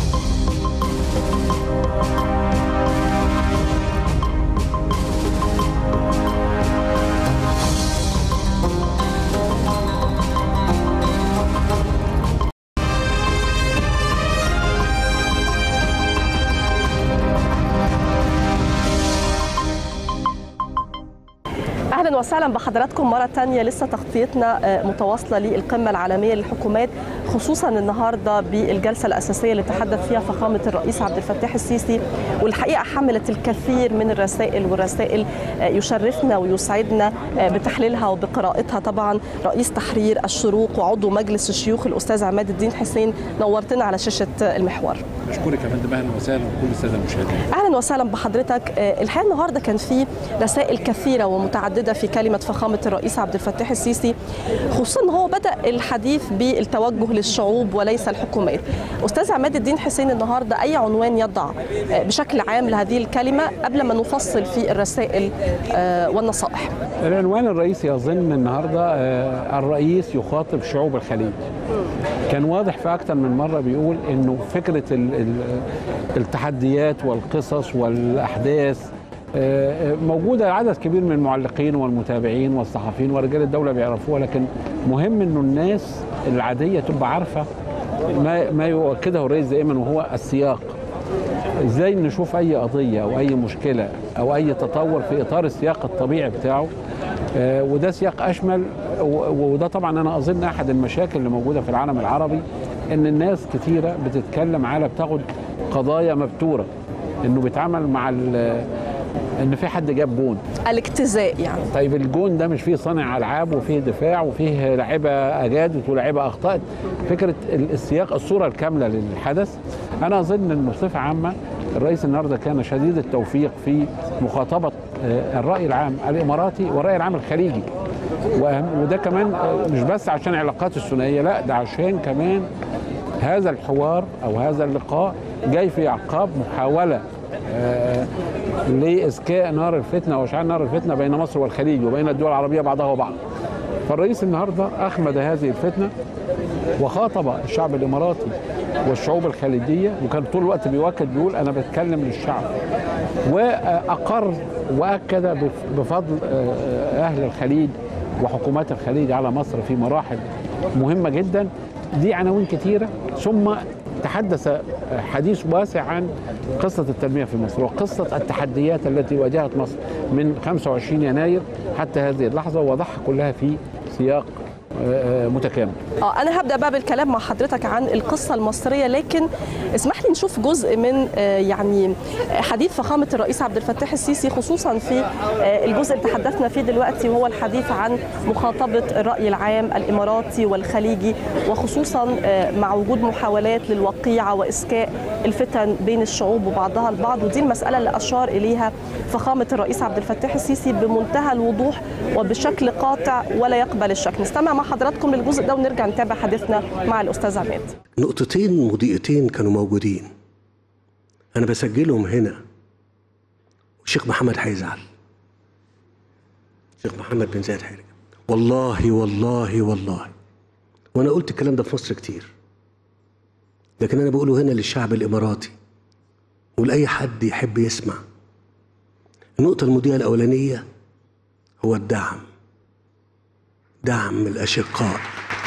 اهلا وسهلا بحضراتكم مره ثانيه لسه تغطيتنا متواصله للقمه العالميه للحكومات خصوصا النهارده بالجلسه الاساسيه اللي تحدث فيها فخامه الرئيس عبد الفتاح السيسي والحقيقه حملت الكثير من الرسائل والرسائل يشرفنا ويسعدنا بتحليلها وبقراءتها طبعا رئيس تحرير الشروق وعضو مجلس الشيوخ الاستاذ عماد الدين حسين نورتنا على شاشه المحور اشكرك يا فندم اهلا وسهلا بكل الساده المشاهدين اهلا وسهلا بحضرتك الحقيقه النهارده كان في رسائل كثيره ومتعدده في كلمه فخامه الرئيس عبد الفتاح السيسي خصوصا ان هو بدا الحديث بالتوجه للشعوب وليس الحكومات استاذ عماد الدين حسين النهارده اي عنوان يضع بشكل عام لهذه الكلمه قبل ما نفصل في الرسائل والنصائح العنوان الرئيسي اظن النهارده الرئيس يخاطب شعوب الخليج كان واضح في اكثر من مره بيقول انه فكره التحديات والقصص والاحداث موجودة عدد كبير من المعلقين والمتابعين والصحفيين ورجال الدولة بيعرفوها لكن مهم انه الناس العادية تبقى عارفة ما ما يؤكده الرئيس دائما وهو السياق ازاي نشوف اي قضية او اي مشكلة او اي تطور في اطار السياق الطبيعي بتاعه وده سياق اشمل وده طبعا انا اظن احد المشاكل اللي موجودة في العالم العربي ان الناس كتيرة بتتكلم على بتاخد قضايا مبتورة انه بيتعامل مع ان في حد جاب جون الاجتزاء يعني طيب الجون ده مش فيه صانع العاب وفيه دفاع وفيه لعيبه اجادت ولاعيبه اخطات فكره السياق الصوره الكامله للحدث انا اظن ان بصفه عامه الرئيس النهارده كان شديد التوفيق في مخاطبه الراي العام الاماراتي والراي العام الخليجي وده كمان مش بس عشان علاقات الثنائيه لا ده عشان كمان هذا الحوار او هذا اللقاء جاي في اعقاب محاوله لإسكاء نار الفتنة وإشعال نار الفتنة بين مصر والخليج وبين الدول العربية بعضها وبعض فالرئيس النهاردة أخمد هذه الفتنة وخاطب الشعب الاماراتي والشعوب الخليجيه وكان طول الوقت بيؤكد بيقول انا بتكلم للشعب واقر واكد بف- بفضل آه، اهل الخليج وحكومات الخليج على مصر في مراحل مهمه جدا دي عناوين كثيره ثم تحدث حديث واسع عن قصة التنمية في مصر وقصة التحديات التي واجهت مصر من 25 يناير حتى هذه اللحظة وضعها كلها في سياق آه، آه، متكامل اه انا هبدا بقى بالكلام مع حضرتك عن القصه المصريه لكن اسمح لي نشوف جزء من آه، يعني حديث فخامه الرئيس عبد الفتاح السيسي خصوصا في آه، الجزء اللي تحدثنا فيه دلوقتي وهو الحديث عن مخاطبه الراي العام الاماراتي والخليجي وخصوصا آه، مع وجود محاولات للوقيعه واسكاء الفتن بين الشعوب وبعضها البعض ودي المساله اللي اشار اليها فخامه الرئيس عبد الفتاح السيسي بمنتهى الوضوح وبشكل قاطع ولا يقبل الشك نستمع مع حضراتكم للجزء ده ونرجع نتابع حديثنا مع الاستاذ عماد نقطتين مضيئتين كانوا موجودين انا بسجلهم هنا والشيخ محمد هيزعل الشيخ محمد بن زايد هيرجع والله والله والله وانا قلت الكلام ده في مصر كتير لكن انا بقوله هنا للشعب الاماراتي ولاي حد يحب يسمع النقطه المضيئه الاولانيه هو الدعم دعم الاشقاء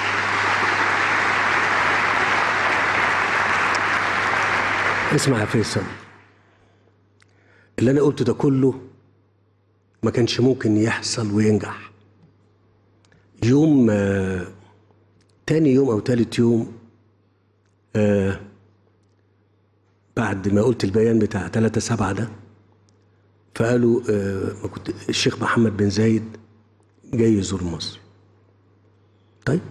اسمع يا فيصل اللي انا قلته ده كله ما كانش ممكن يحصل وينجح يوم آه، تاني يوم او تالت يوم آه، بعد ما قلت البيان بتاع 3 سبعة ده فقالوا آه، ما كنت الشيخ محمد بن زايد جاي يزور مصر طيب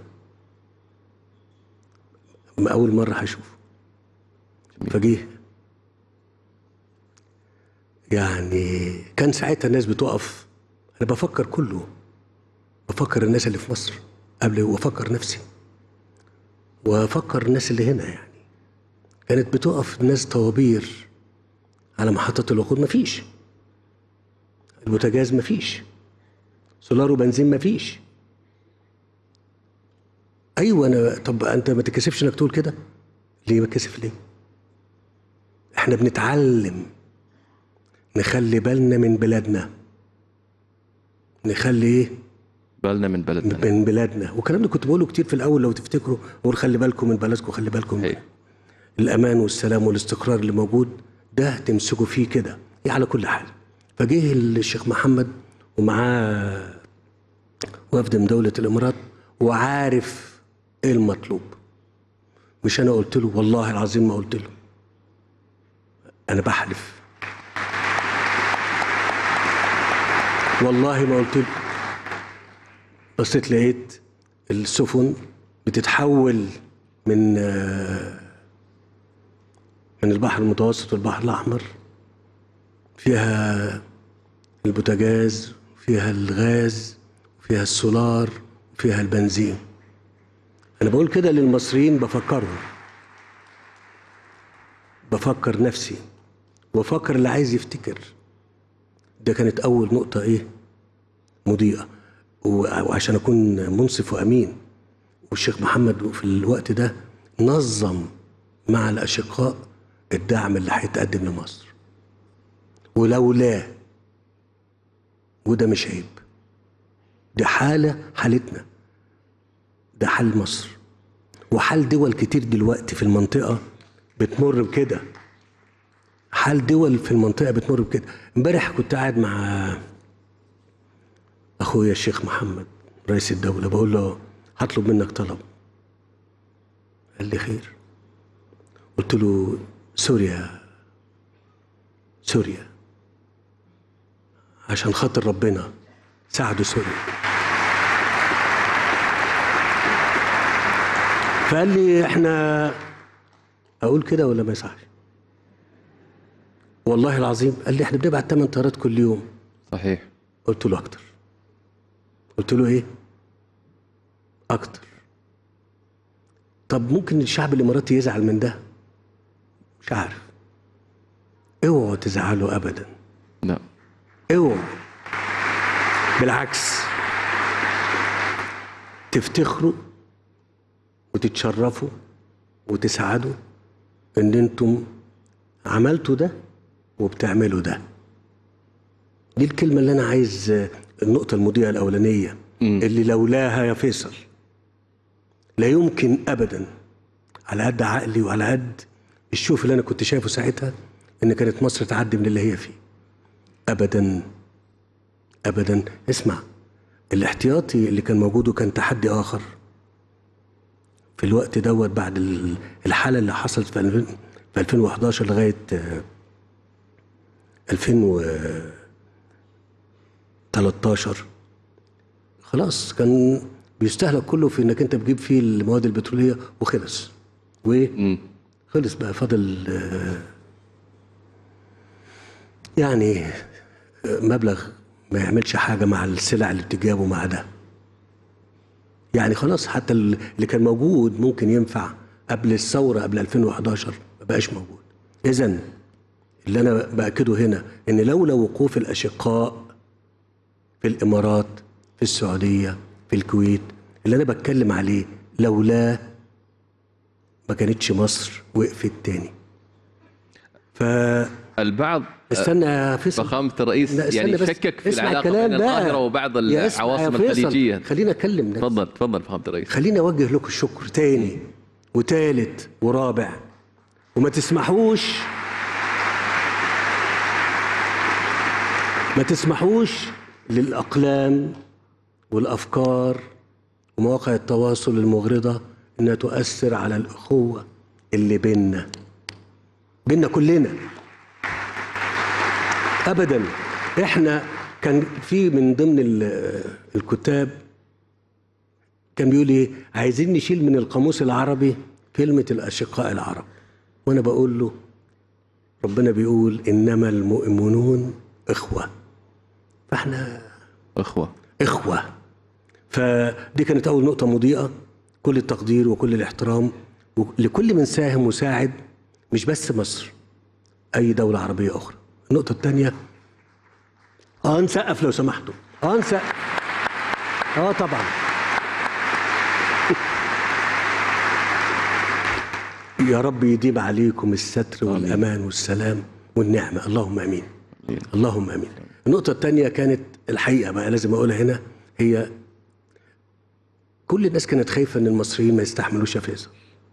ما اول مره هشوفه فجيه يعني كان ساعتها الناس بتقف انا بفكر كله بفكر الناس اللي في مصر قبل وافكر نفسي وافكر الناس اللي هنا يعني كانت بتقف ناس طوابير على محطة الوقود مفيش البوتاجاز مفيش سولار وبنزين مفيش ايوه انا طب انت ما تتكسفش انك تقول كده ليه بتكسف ليه احنا بنتعلم نخلي بالنا من بلادنا نخلي ايه بالنا من بلدنا من بلادنا والكلام ده كنت بقوله كتير في الاول لو تفتكروا بقول خلي بالكم من بلدكم خلي بالكم من أيوة. الامان والسلام والاستقرار اللي موجود ده تمسكوا فيه كده ايه على كل حال فجه الشيخ محمد ومعاه وفد من دولة الامارات وعارف ايه المطلوب مش انا قلت له والله العظيم ما قلت له انا بحلف والله ما قلت له بصيت لقيت السفن بتتحول من آه، من البحر المتوسط والبحر الأحمر فيها البوتاجاز فيها الغاز فيها السولار فيها البنزين أنا بقول كده للمصريين بفكرهم بفكر نفسي وفكر اللي عايز يفتكر ده كانت أول نقطة إيه مضيئة و- وعشان أكون منصف وأمين والشيخ محمد في الوقت ده نظم مع الأشقاء الدعم اللي هيتقدم لمصر ولولا وده مش عيب دي حالة حالتنا ده حال مصر وحال دول كتير دلوقتي في المنطقة بتمر بكده حال دول في المنطقة بتمر بكده امبارح كنت قاعد مع اخويا الشيخ محمد رئيس الدولة بقول له هطلب منك طلب قال لي خير قلت له سوريا سوريا عشان خاطر ربنا ساعدوا سوريا فقال لي احنا اقول كده ولا ما يصحش والله العظيم قال لي احنا بنبعت 8 طيارات كل يوم صحيح قلت له اكتر قلت له ايه اكتر طب ممكن الشعب الاماراتي يزعل من ده مش عارف اوعوا تزعلوا ابدا لا اوعوا بالعكس تفتخروا وتتشرفوا وتسعدوا ان انتم عملتوا ده وبتعملوا ده دي الكلمة اللي أنا عايز آه، النقطة المضيئة الأولانية اللي لولاها يا فيصل لا يمكن أبدا على قد عقلي وعلى قد الشوف اللي أنا كنت شايفه ساعتها إن كانت مصر تعدي من اللي هي فيه أبدا أبدا اسمع الاحتياطي اللي كان موجود وكان تحدي آخر في الوقت دوت بعد ال- الحالة اللي حصلت في 2000 في 2011 لغاية آه، 2013 خلاص كان بيستهلك كله في انك انت بتجيب فيه المواد البتروليه وخلص وخلص بقى فاضل آه، يعني آه، مبلغ ما يعملش حاجه مع السلع اللي بتجابه مع ده يعني خلاص حتى اللي كان موجود ممكن ينفع قبل الثوره قبل 2011 ما بقاش موجود اذا اللي انا باكده هنا ان لولا وقوف الاشقاء في الامارات في السعوديه في الكويت اللي انا بتكلم عليه لولاه ما كانتش مصر وقفت تاني فاستنى البعض يا فيصل فخامة الرئيس لا، استنى يعني بس. شكك في اسمع العلاقة الكلام بين بقى. القاهرة وبعض يا اسمع يا العواصم فيصل، الخليجية خلينا اتكلم بس. تفضل تفضل فخامة الرئيس خليني اوجه لكم الشكر تاني وتالت ورابع وما تسمحوش ما تسمحوش للاقلام والافكار ومواقع التواصل المغرضه انها تؤثر على الاخوه اللي بينا بينا كلنا ابدا احنا كان في من ضمن ال- الكتاب كان بيقول ايه عايزين نشيل من القاموس العربي كلمة الأشقاء العرب وأنا بقول له ربنا بيقول إنما المؤمنون إخوة فإحنا أخوة إخوة فدي كانت أول نقطة مضيئة كل التقدير وكل الاحترام لكل من ساهم وساعد مش بس مصر أي دولة عربية أخرى النقطة الثانية اه نسقف لو سمحتوا اه نسقف اه طبعا يا رب يديم عليكم الستر والامان والسلام والنعمه اللهم امين اللهم امين النقطه الثانيه كانت الحقيقه بقى لازم اقولها هنا هي كل الناس كانت خايفه ان المصريين ما يستحملوش يا فيصل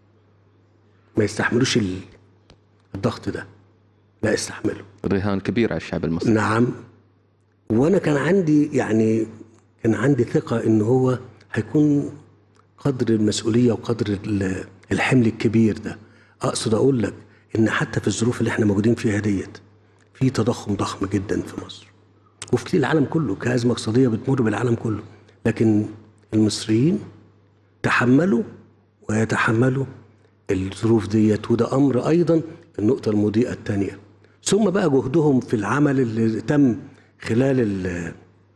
ما يستحملوش ال- الضغط ده لا استحملوا رهان كبير على الشعب المصري نعم وانا كان عندي يعني كان عندي ثقه ان هو هيكون قدر المسؤوليه وقدر ال- الحمل الكبير ده اقصد اقول لك ان حتى في الظروف اللي احنا موجودين فيها ديت في تضخم ضخم جدا في مصر وفي العالم كله كازمه اقتصاديه بتمر بالعالم كله لكن المصريين تحملوا ويتحملوا الظروف ديت وده امر ايضا النقطه المضيئه الثانيه ثم بقى جهدهم في العمل اللي تم خلال ال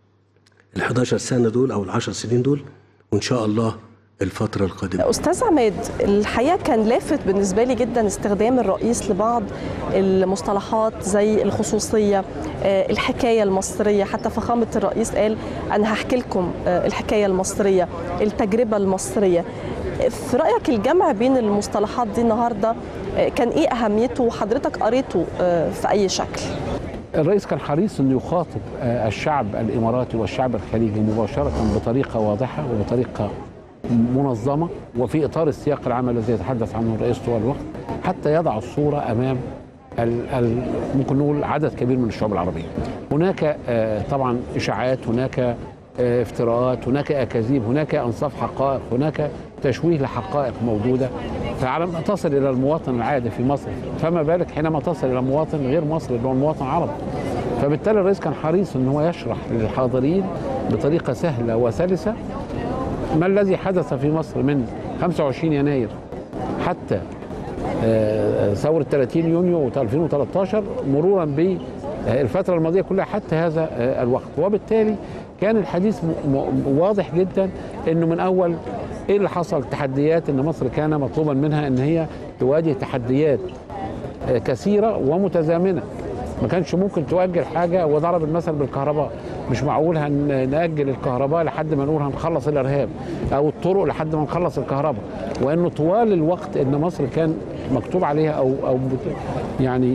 ال 11 سنه دول او ال 10 سنين دول وان شاء الله الفتره القادمه استاذ عماد الحقيقه كان لافت بالنسبه لي جدا استخدام الرئيس لبعض المصطلحات زي الخصوصيه آه، الحكايه المصريه حتى فخامه الرئيس قال انا هحكي لكم آه، الحكايه المصريه التجربه المصريه في رايك الجمع بين المصطلحات دي النهارده آه، كان ايه اهميته وحضرتك قريته آه، في اي شكل الرئيس كان حريص انه يخاطب آه، الشعب الاماراتي والشعب الخليجي مباشره بطريقه واضحه وبطريقه منظمه وفي اطار السياق العام الذي يتحدث عنه الرئيس طوال الوقت حتى يضع الصوره امام ال ال ممكن نقول عدد كبير من الشعوب العربيه. هناك آه، طبعا اشاعات، هناك آه، افتراءات، هناك اكاذيب، هناك انصاف حقائق، هناك تشويه لحقائق موجوده فعلى ما تصل الى المواطن العادي في مصر فما بالك حينما تصل الى مواطن غير مصري اللي هو المواطن العربي. فبالتالي الرئيس كان حريص ان هو يشرح للحاضرين بطريقه سهله وسلسه ما الذي حدث في مصر من 25 يناير حتى آه، ثورة 30 يونيو 2013 مرورا بالفترة الماضية كلها حتى هذا آه، الوقت وبالتالي كان الحديث م- م- واضح جدا انه من اول ايه اللي حصل تحديات ان مصر كان مطلوبا منها ان هي تواجه تحديات آه، كثيرة ومتزامنة ما كانش ممكن تؤجل حاجه وضرب المثل بالكهرباء مش معقول هن- ناجل الكهرباء لحد ما نقول هنخلص الارهاب او الطرق لحد ما نخلص الكهرباء وانه طوال الوقت ان مصر كان مكتوب عليها او او بت- يعني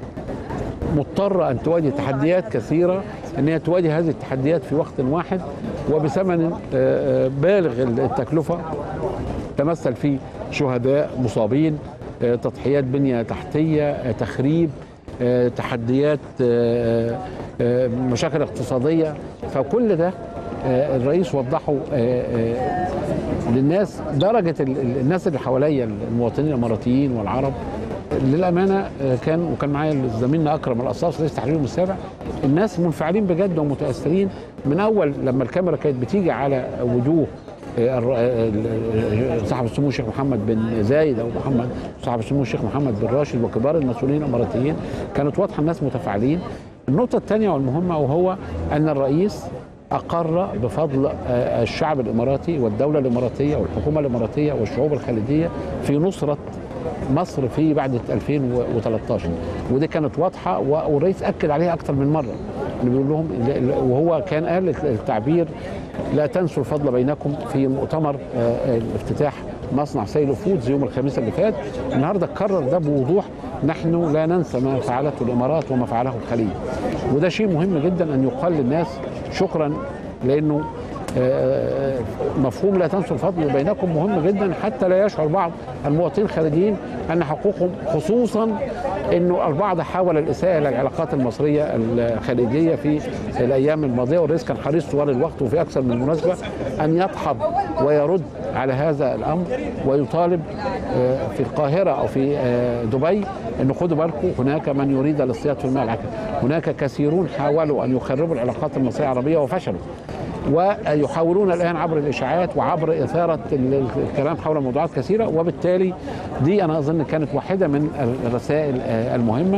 مضطرة أن تواجه تحديات كثيرة أن هي تواجه هذه التحديات في وقت واحد وبثمن آه، آه، بالغ التكلفة تمثل في شهداء مصابين آه، تضحيات بنية تحتية آه، تخريب آه، تحديات آه، آه، مشاكل اقتصادية فكل ده آه، الرئيس وضحه آه، آه، للناس درجة ال- ال- الناس اللي حواليا المواطنين الإماراتيين والعرب للامانه آه، كان وكان معايا زميلنا اكرم القصاص رئيس تحرير السابع الناس منفعلين بجد ومتاثرين من اول لما الكاميرا كانت بتيجي على وجوه آه، الر- آه، ال- صاحب السمو الشيخ محمد بن زايد او محمد صاحب السمو الشيخ محمد بن راشد وكبار المسؤولين الاماراتيين كانت واضحه الناس متفاعلين النقطه الثانيه والمهمه وهو ان الرئيس أقر بفضل آه، الشعب الإماراتي والدولة الإماراتية والحكومة الإماراتية والشعوب الخليجية في نصرة مصر في بعد 2013 ودي كانت واضحة و- والرئيس أكد عليها أكثر من مرة اللي بيقول لهم وهو كان قال التعبير لا تنسوا الفضل بينكم في مؤتمر آه، الافتتاح مصنع سيل فودز يوم الخميس اللي فات النهارده كرر ده بوضوح نحن لا ننسى ما فعلته الامارات وما فعله الخليج وده شيء مهم جدا ان يقال للناس شكرا لانه آه، مفهوم لا تنسوا الفضل بينكم مهم جدا حتى لا يشعر بعض المواطنين الخارجيين ان حقوقهم خصوصا انه البعض حاول الاساءه الى العلاقات المصريه الخليجيه في الايام الماضيه والرئيس كان حريص طوال الوقت وفي اكثر من مناسبه ان يدحض ويرد على هذا الامر ويطالب آه، في القاهره او في آه، دبي ان خدوا بالكم هناك من يريد الاصطياد في الماء العكر هناك كثيرون حاولوا ان يخربوا العلاقات المصريه العربيه وفشلوا ويحاولون الان عبر الاشاعات وعبر اثاره ال- الكلام حول موضوعات كثيره وبالتالي دي انا اظن كانت واحده من الرسائل آه، المهمه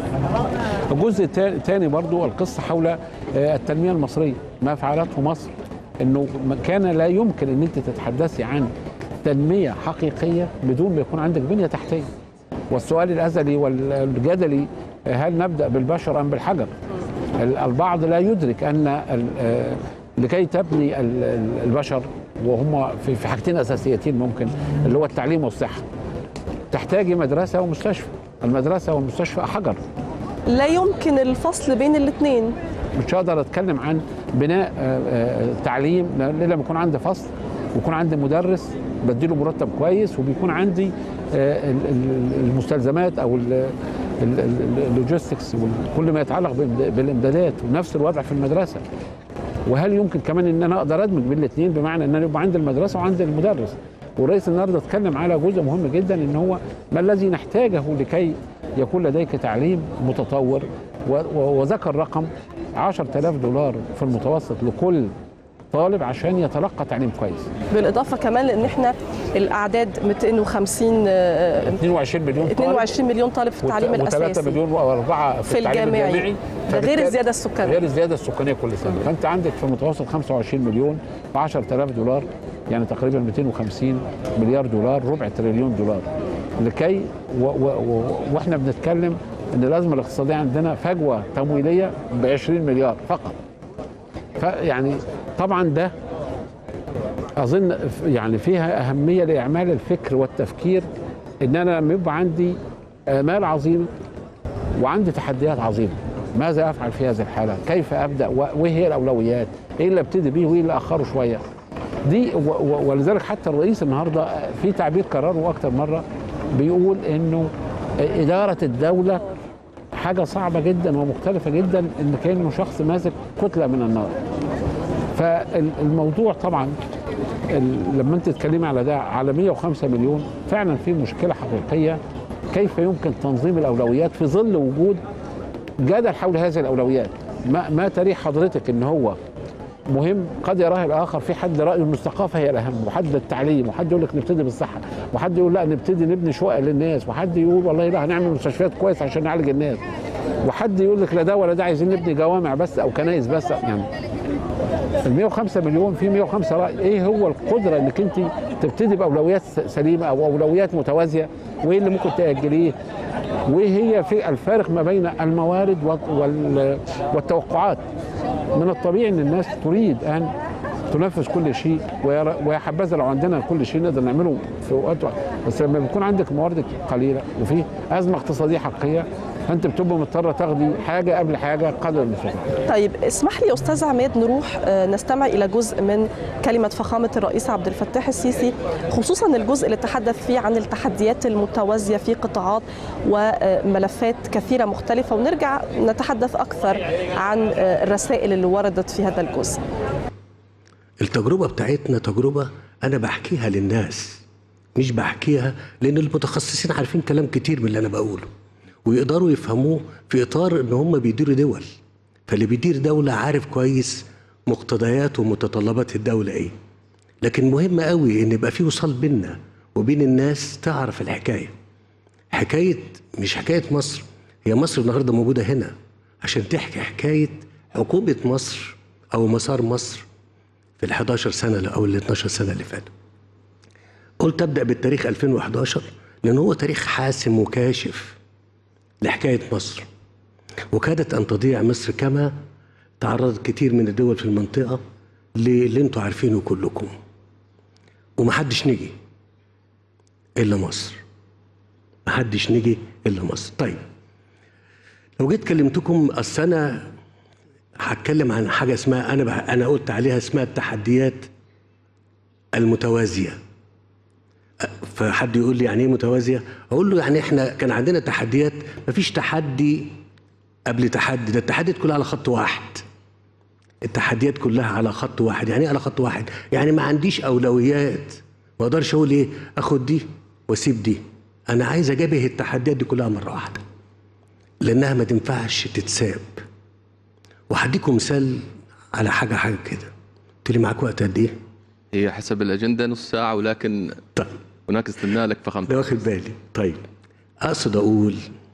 الجزء الثاني برضو القصه حول آه، التنميه المصريه ما فعلته مصر انه ما كان لا يمكن ان انت تتحدثي عن تنميه حقيقيه بدون ما يكون عندك بنيه تحتيه والسؤال الازلي والجدلي آه، هل نبدا بالبشر ام بالحجر ال- البعض لا يدرك ان ال- آه، لكي تبني ال- ال- البشر وهم في في حاجتين اساسيتين ممكن اللي هو التعليم والصحه تحتاجي مدرسه ومستشفى المدرسه والمستشفى حجر لا يمكن الفصل بين الاثنين مش هقدر اتكلم عن بناء آه، آه، تعليم الا لما يكون عندي فصل ويكون عندي مدرس بديله مرتب كويس وبيكون عندي آه، ال- ال- المستلزمات او ال- ال- ال- اللوجيستكس وكل ما يتعلق بالإمد- بالامدادات ونفس الوضع في المدرسه وهل يمكن كمان ان انا اقدر ادمج بين الاثنين بمعنى ان انا يبقى عندي المدرسه وعندي المدرس والرئيس النهارده اتكلم على جزء مهم جدا ان هو ما الذي نحتاجه لكي يكون لديك تعليم متطور و- و- وذكر رقم 10000 دولار في المتوسط لكل طالب عشان يتلقى تعليم كويس بالاضافه كمان لان احنا الاعداد 250 آه، 22 مليون طالب 22 مليون طالب في التعليم و3 الاساسي مليون و4 في التعليم الجامعي. الجامعي ده غير فبالتالي- الزياده السكانيه غير الزياده السكانيه كل سنه فانت عندك في المتوسط 25 مليون ب 10000 دولار يعني تقريبا 250 مليار دولار ربع تريليون دولار لكي و و و واحنا بنتكلم ان الازمه الاقتصاديه عندنا فجوه تمويليه ب 20 مليار فقط فيعني طبعا ده اظن ف- يعني فيها اهميه لاعمال الفكر والتفكير ان انا لما يبقى عندي امال عظيمه وعندي تحديات عظيمه ماذا افعل في هذه الحاله كيف ابدا و- وايه هي الاولويات ايه اللي ابتدي بيه وايه اللي اخره شويه دي و- و- ولذلك حتى الرئيس النهارده في تعبير كرره اكتر مره بيقول انه اداره الدوله حاجه صعبه جدا ومختلفه جدا ان كانه شخص ماسك كتله من النار فالموضوع طبعا ال- لما انت تتكلمي على ده على 105 مليون فعلا في مشكله حقيقيه كيف يمكن تنظيم الاولويات في ظل وجود جدل حول هذه الاولويات ما ما تريح حضرتك ان هو مهم قد يراه الاخر في حد رايه ان الثقافه هي الاهم وحد التعليم وحد يقول لك نبتدي بالصحه وحد يقول لا نبتدي نبني شقق للناس وحد يقول والله لا هنعمل مستشفيات كويس عشان نعالج الناس وحد يقول لك لا ده ولا ده عايزين نبني جوامع بس او كنائس بس يعني ال 105 مليون في 105 راي ايه هو القدره انك انت تبتدي باولويات سليمه او اولويات متوازيه وايه اللي ممكن تاجليه وايه هي في الفارق ما بين الموارد وال- وال- والتوقعات من الطبيعي ان الناس تريد ان تنفذ كل شيء ويرى- ويا حبذا لو عندنا كل شيء نقدر نعمله في وقت واحد. بس لما بيكون عندك موارد قليله وفي ازمه اقتصاديه حقيقيه فانت بتبقى مضطر تاخدي حاجه قبل حاجه قدر المستطاع طيب اسمح لي استاذ عماد نروح آه، نستمع الى جزء من كلمه فخامه الرئيس عبد الفتاح السيسي خصوصا الجزء اللي تحدث فيه عن التحديات المتوازيه في قطاعات وملفات كثيره مختلفه ونرجع نتحدث اكثر عن آه، الرسائل اللي وردت في هذا الجزء التجربة بتاعتنا تجربة أنا بحكيها للناس مش بحكيها لأن المتخصصين عارفين كلام كتير من اللي أنا بقوله ويقدروا يفهموه في إطار إن هم بيديروا دول فاللي بيدير دولة عارف كويس مقتضيات ومتطلبات الدولة إيه لكن مهم قوي إن يبقى في وصال بيننا وبين الناس تعرف الحكاية حكاية مش حكاية مصر هي مصر النهاردة موجودة هنا عشان تحكي حكاية حكومة مصر أو مسار مصر في ال 11 سنة أو ال 12 سنة اللي فاتوا. قلت أبدأ بالتاريخ 2011 لأن هو تاريخ حاسم وكاشف لحكاية مصر. وكادت أن تضيع مصر كما تعرضت كتير من الدول في المنطقة للي انتوا عارفينه كلكم. ومحدش نجي إلا مصر. محدش نجي إلا مصر. طيب لو جيت كلمتكم أصل أنا هتكلم عن حاجه اسمها انا بح... انا قلت عليها اسمها التحديات المتوازيه أ- فحد يقول لي يعني ايه متوازيه اقول له يعني احنا كان عندنا تحديات مفيش تحدي قبل تحدي ده التحديات كلها على خط واحد التحديات كلها على خط واحد يعني ايه على خط واحد يعني ما عنديش اولويات ما اقدرش اقول ايه اخد دي واسيب دي انا عايز اجابه التحديات دي كلها مره واحده لانها ما تنفعش تتساب وهديكم مثال على حاجه حاجه كده قلت لي معاك وقت قد ايه؟ هي حسب الاجنده نص ساعه ولكن طيب هناك استثناء لك فخامه ده واخد بالي طيب اقصد اقول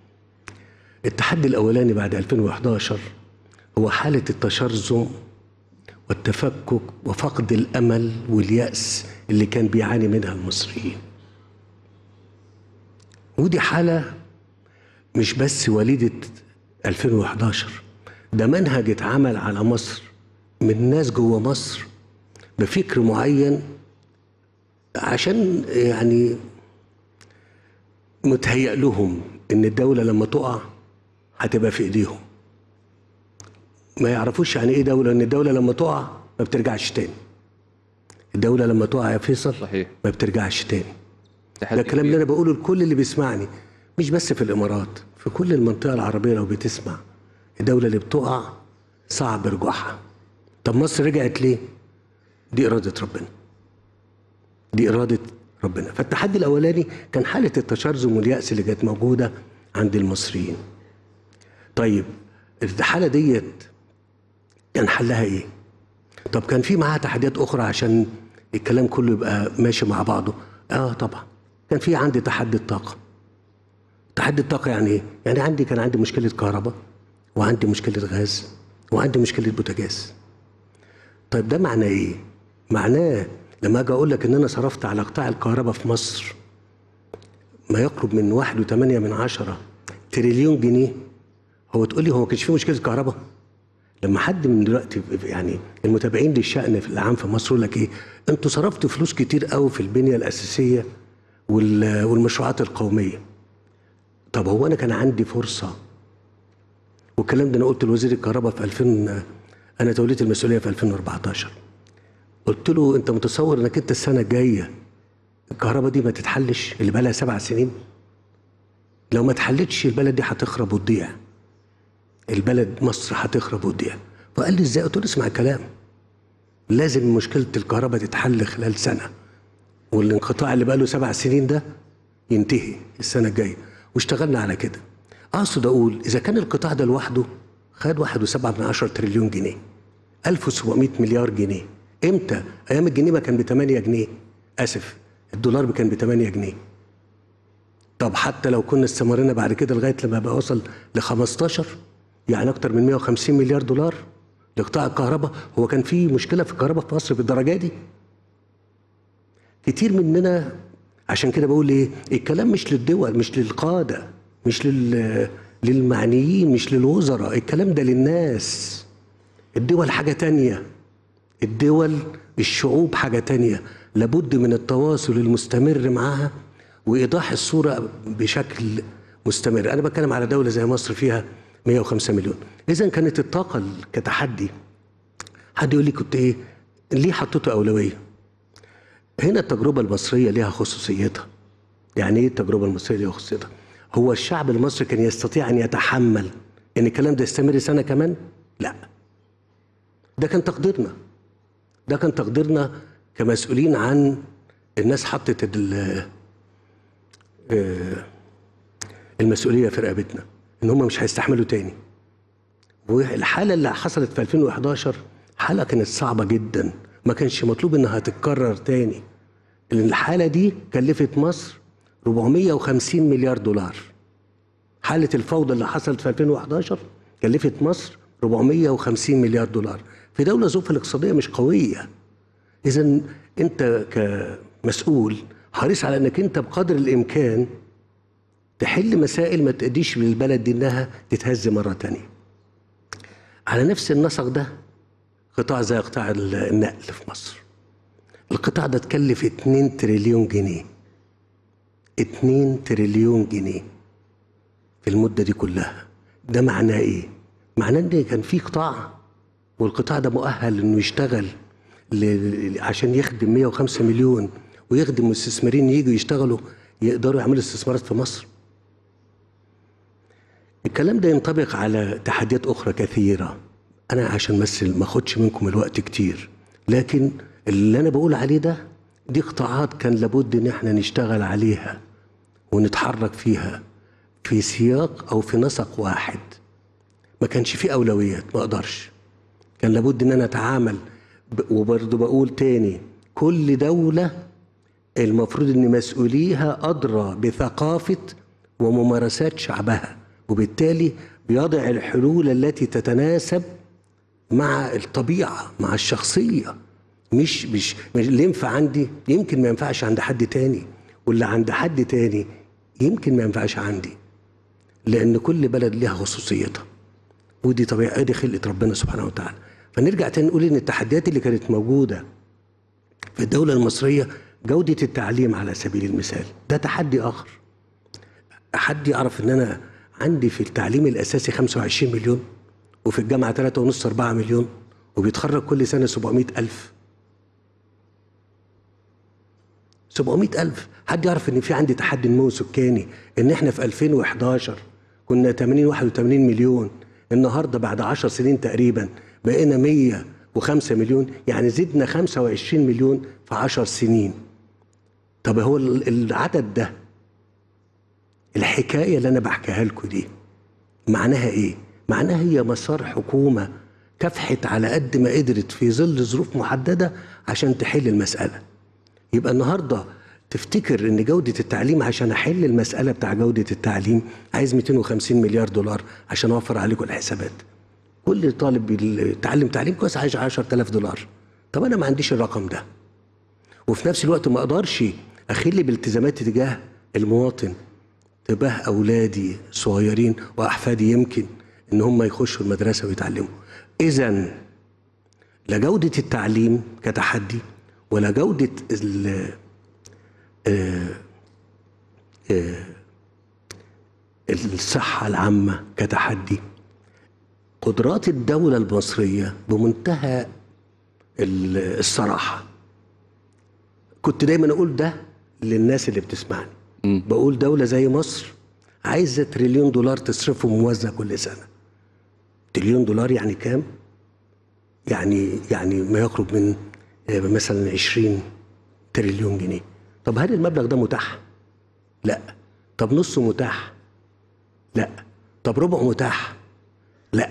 التحدي الاولاني بعد 2011 هو حاله التشرذم والتفكك وفقد الامل والياس اللي كان بيعاني منها المصريين ودي حاله مش بس وليده 2011 ده منهج اتعمل على مصر من ناس جوه مصر بفكر معين عشان يعني متهيأ لهم ان الدولة لما تقع هتبقى في ايديهم ما يعرفوش يعني ايه دولة ان الدولة لما تقع ما بترجعش تاني الدولة لما تقع يا فيصل صحيح. ما بترجعش تاني تحدي ده الكلام كبير. اللي انا بقوله لكل اللي بيسمعني مش بس في الامارات في كل المنطقه العربيه لو بتسمع الدوله اللي بتقع صعب رجوعها طب مصر رجعت ليه دي اراده ربنا دي اراده ربنا فالتحدي الاولاني كان حاله التشرذم والياس اللي كانت موجوده عند المصريين طيب الحاله ديت كان حلها ايه طب كان في معاها تحديات اخرى عشان الكلام كله يبقى ماشي مع بعضه اه طبعا كان في عندي تحدي الطاقه تحدي الطاقه يعني ايه يعني عندي كان عندي مشكله كهرباء وعندي مشكله غاز وعندي مشكله بوتاجاز طيب ده معناه ايه معناه لما اجي اقول لك ان انا صرفت على قطاع الكهرباء في مصر ما يقرب من واحد وثمانية من عشرة تريليون جنيه هو تقول لي هو ما كانش فيه مشكله كهرباء لما حد من دلوقتي يعني المتابعين للشأن في العام في مصر يقول لك ايه انتوا صرفتوا فلوس كتير قوي في البنيه الاساسيه وال- والمشروعات القوميه طب هو انا كان عندي فرصه والكلام ده انا قلت لوزير الكهرباء في 2000 انا توليت المسؤوليه في 2014 قلت له انت متصور انك انت السنه الجايه الكهرباء دي ما تتحلش اللي بقى لها سبع سنين لو ما اتحلتش البلد دي هتخرب وتضيع البلد مصر هتخرب وتضيع فقال لي ازاي قلت له اسمع الكلام لازم مشكله الكهرباء تتحل خلال سنه والانقطاع اللي بقى له سبع سنين ده ينتهي السنه الجايه واشتغلنا على كده اقصد اقول اذا كان القطاع ده لوحده خد واحد وسبعة من عشرة تريليون جنيه 1700 مليار جنيه امتى ايام الجنيه ما كان ب 8 جنيه اسف الدولار كان ب 8 جنيه طب حتى لو كنا استمرنا بعد كده لغايه لما بقى وصل ل 15 يعني اكتر من 150 مليار دولار لقطاع الكهرباء هو كان في مشكله في الكهرباء في مصر بالدرجه دي كتير مننا عشان كده بقول ايه الكلام مش للدول مش للقاده مش لل للمعنيين مش للوزراء الكلام ده للناس الدول حاجه تانية الدول الشعوب حاجه تانية لابد من التواصل المستمر معها وايضاح الصوره بشكل مستمر انا بتكلم على دوله زي مصر فيها 105 مليون اذا كانت الطاقه كتحدي حد يقول لي كنت ايه ليه حطيته اولويه هنا التجربة المصرية ليها خصوصيتها يعني ايه التجربة المصرية ليها خصوصيتها هو الشعب المصري كان يستطيع ان يتحمل ان الكلام ده يستمر سنة كمان لا ده كان تقديرنا ده كان تقديرنا كمسؤولين عن الناس حطت ال- آه، المسؤولية في رقبتنا ان هم مش هيستحملوا تاني والحالة اللي حصلت في 2011 حالة كانت صعبة جدا ما كانش مطلوب انها تتكرر تاني لان الحالة دي كلفت مصر 450 مليار دولار حالة الفوضى اللي حصلت في 2011 كلفت مصر 450 مليار دولار في دولة ظروفها الاقتصادية مش قوية إذا أنت كمسؤول حريص على أنك أنت بقدر الإمكان تحل مسائل ما تأديش للبلد دي إنها تتهز مرة تانية على نفس النسق ده قطاع زي قطاع النقل في مصر القطاع ده تكلف 2 تريليون جنيه 2 تريليون جنيه في المدة دي كلها ده معناه ايه؟ معناه ان كان في قطاع والقطاع ده مؤهل انه يشتغل ل... عشان يخدم 105 مليون ويخدم مستثمرين يجوا يشتغلوا يقدروا يعملوا استثمارات في مصر الكلام ده ينطبق على تحديات اخرى كثيره انا عشان بس ما اخدش منكم الوقت كتير لكن اللي انا بقول عليه ده دي قطاعات كان لابد ان احنا نشتغل عليها ونتحرك فيها في سياق او في نسق واحد ما كانش فيه اولويات ما اقدرش كان لابد ان انا اتعامل ب- وبرضه بقول تاني كل دوله المفروض ان مسؤوليها ادرى بثقافه وممارسات شعبها وبالتالي بيضع الحلول التي تتناسب مع الطبيعه مع الشخصيه مش مش مش اللي ينفع عندي يمكن ما ينفعش عند حد تاني واللي عند حد تاني يمكن ما ينفعش عندي لان كل بلد ليها خصوصيتها ودي طبيعه دي خلقه ربنا سبحانه وتعالى فنرجع تاني نقول ان التحديات اللي كانت موجوده في الدولة المصرية جودة التعليم على سبيل المثال ده تحدي آخر حد يعرف إن أنا عندي في التعليم الأساسي 25 مليون وفي الجامعة 3 ونص 4 مليون وبيتخرج كل سنة 700 ألف 700 ألف حد يعرف إن في عندي تحدي نمو سكاني إن إحنا في 2011 كنا 80 81 مليون النهاردة بعد 10 سنين تقريبا بقينا 105 مليون يعني زدنا 25 مليون في 10 سنين طب هو ال- العدد ده الحكاية اللي أنا بحكيها لكم دي معناها إيه؟ معناها هي مسار حكومة كافحت على قد ما قدرت في ظل ظروف محددة عشان تحل المسألة يبقى النهارده تفتكر ان جوده التعليم عشان احل المساله بتاع جوده التعليم عايز 250 مليار دولار عشان اوفر عليكم الحسابات كل طالب بيتعلم تعليم كويس عايز 10000 دولار طب انا ما عنديش الرقم ده وفي نفس الوقت ما اقدرش اخل بالتزاماتي تجاه المواطن تجاه اولادي صغيرين واحفادي يمكن ان هم يخشوا المدرسه ويتعلموا اذا لا جودة التعليم كتحدي ولا جودة ال- آه، آه، الصحة العامة كتحدي قدرات الدولة المصرية بمنتهى ال- الصراحة كنت دايما أقول ده للناس اللي بتسمعني بقول دولة زي مصر عايزة تريليون دولار تصرفه موازنة كل سنة تريليون دولار يعني كام؟ يعني يعني ما يقرب من آه، مثلا 20 تريليون جنيه طب هل المبلغ ده متاح لا طب نصه متاح لا طب ربعه متاح لا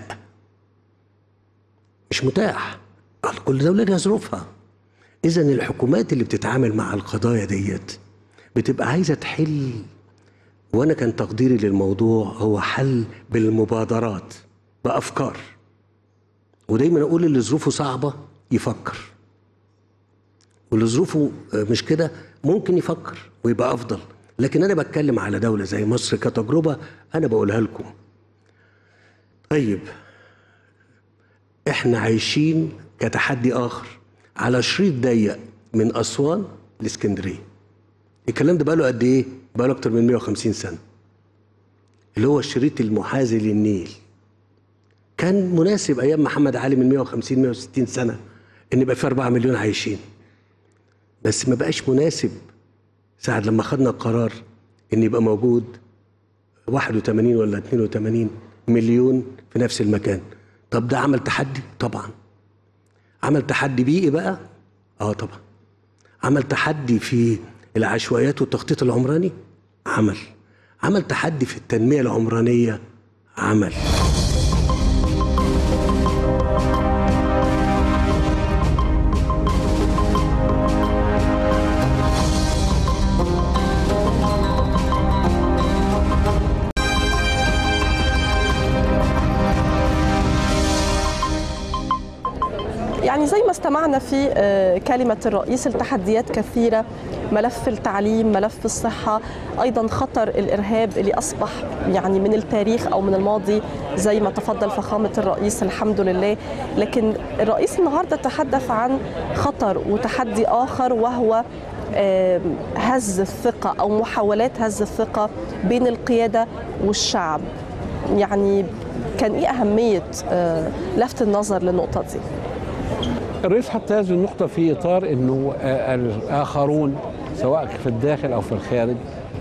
مش متاح كل دولة لها ظروفها إذا الحكومات اللي بتتعامل مع القضايا ديت بتبقى عايزة تحل وأنا كان تقديري للموضوع هو حل بالمبادرات بأفكار ودايما اقول اللي ظروفه صعبه يفكر واللي ظروفه آه، مش كده ممكن يفكر ويبقى افضل لكن انا بتكلم على دوله زي مصر كتجربه انا بقولها لكم طيب احنا عايشين كتحدي اخر على شريط ضيق من اسوان لاسكندريه الكلام ده بقاله قد ايه بقاله اكتر من 150 سنه اللي هو الشريط المحاذي للنيل كان مناسب ايام محمد علي من 150 160 سنه ان يبقى في 4 مليون عايشين بس ما بقاش مناسب ساعة لما خدنا القرار ان يبقى موجود 81 ولا 82 مليون في نفس المكان طب ده عمل تحدي طبعا عمل تحدي بيئي بقى اه طبعا عمل تحدي في العشوائيات والتخطيط العمراني عمل عمل تحدي في التنمية العمرانية عمل يعني زي ما استمعنا في آه، كلمة الرئيس التحديات كثيرة ملف التعليم ملف الصحة أيضا خطر الإرهاب اللي أصبح يعني من التاريخ أو من الماضي زي ما تفضل فخامة الرئيس الحمد لله لكن الرئيس النهاردة تحدث عن خطر وتحدي آخر وهو آه، هز الثقة أو محاولات هز الثقة بين القيادة والشعب يعني كان إيه أهمية آه، لفت النظر للنقطة دي؟ الرئيس حط هذه النقطة في إطار أنه آه، الآخرون سواء في الداخل أو في الخارج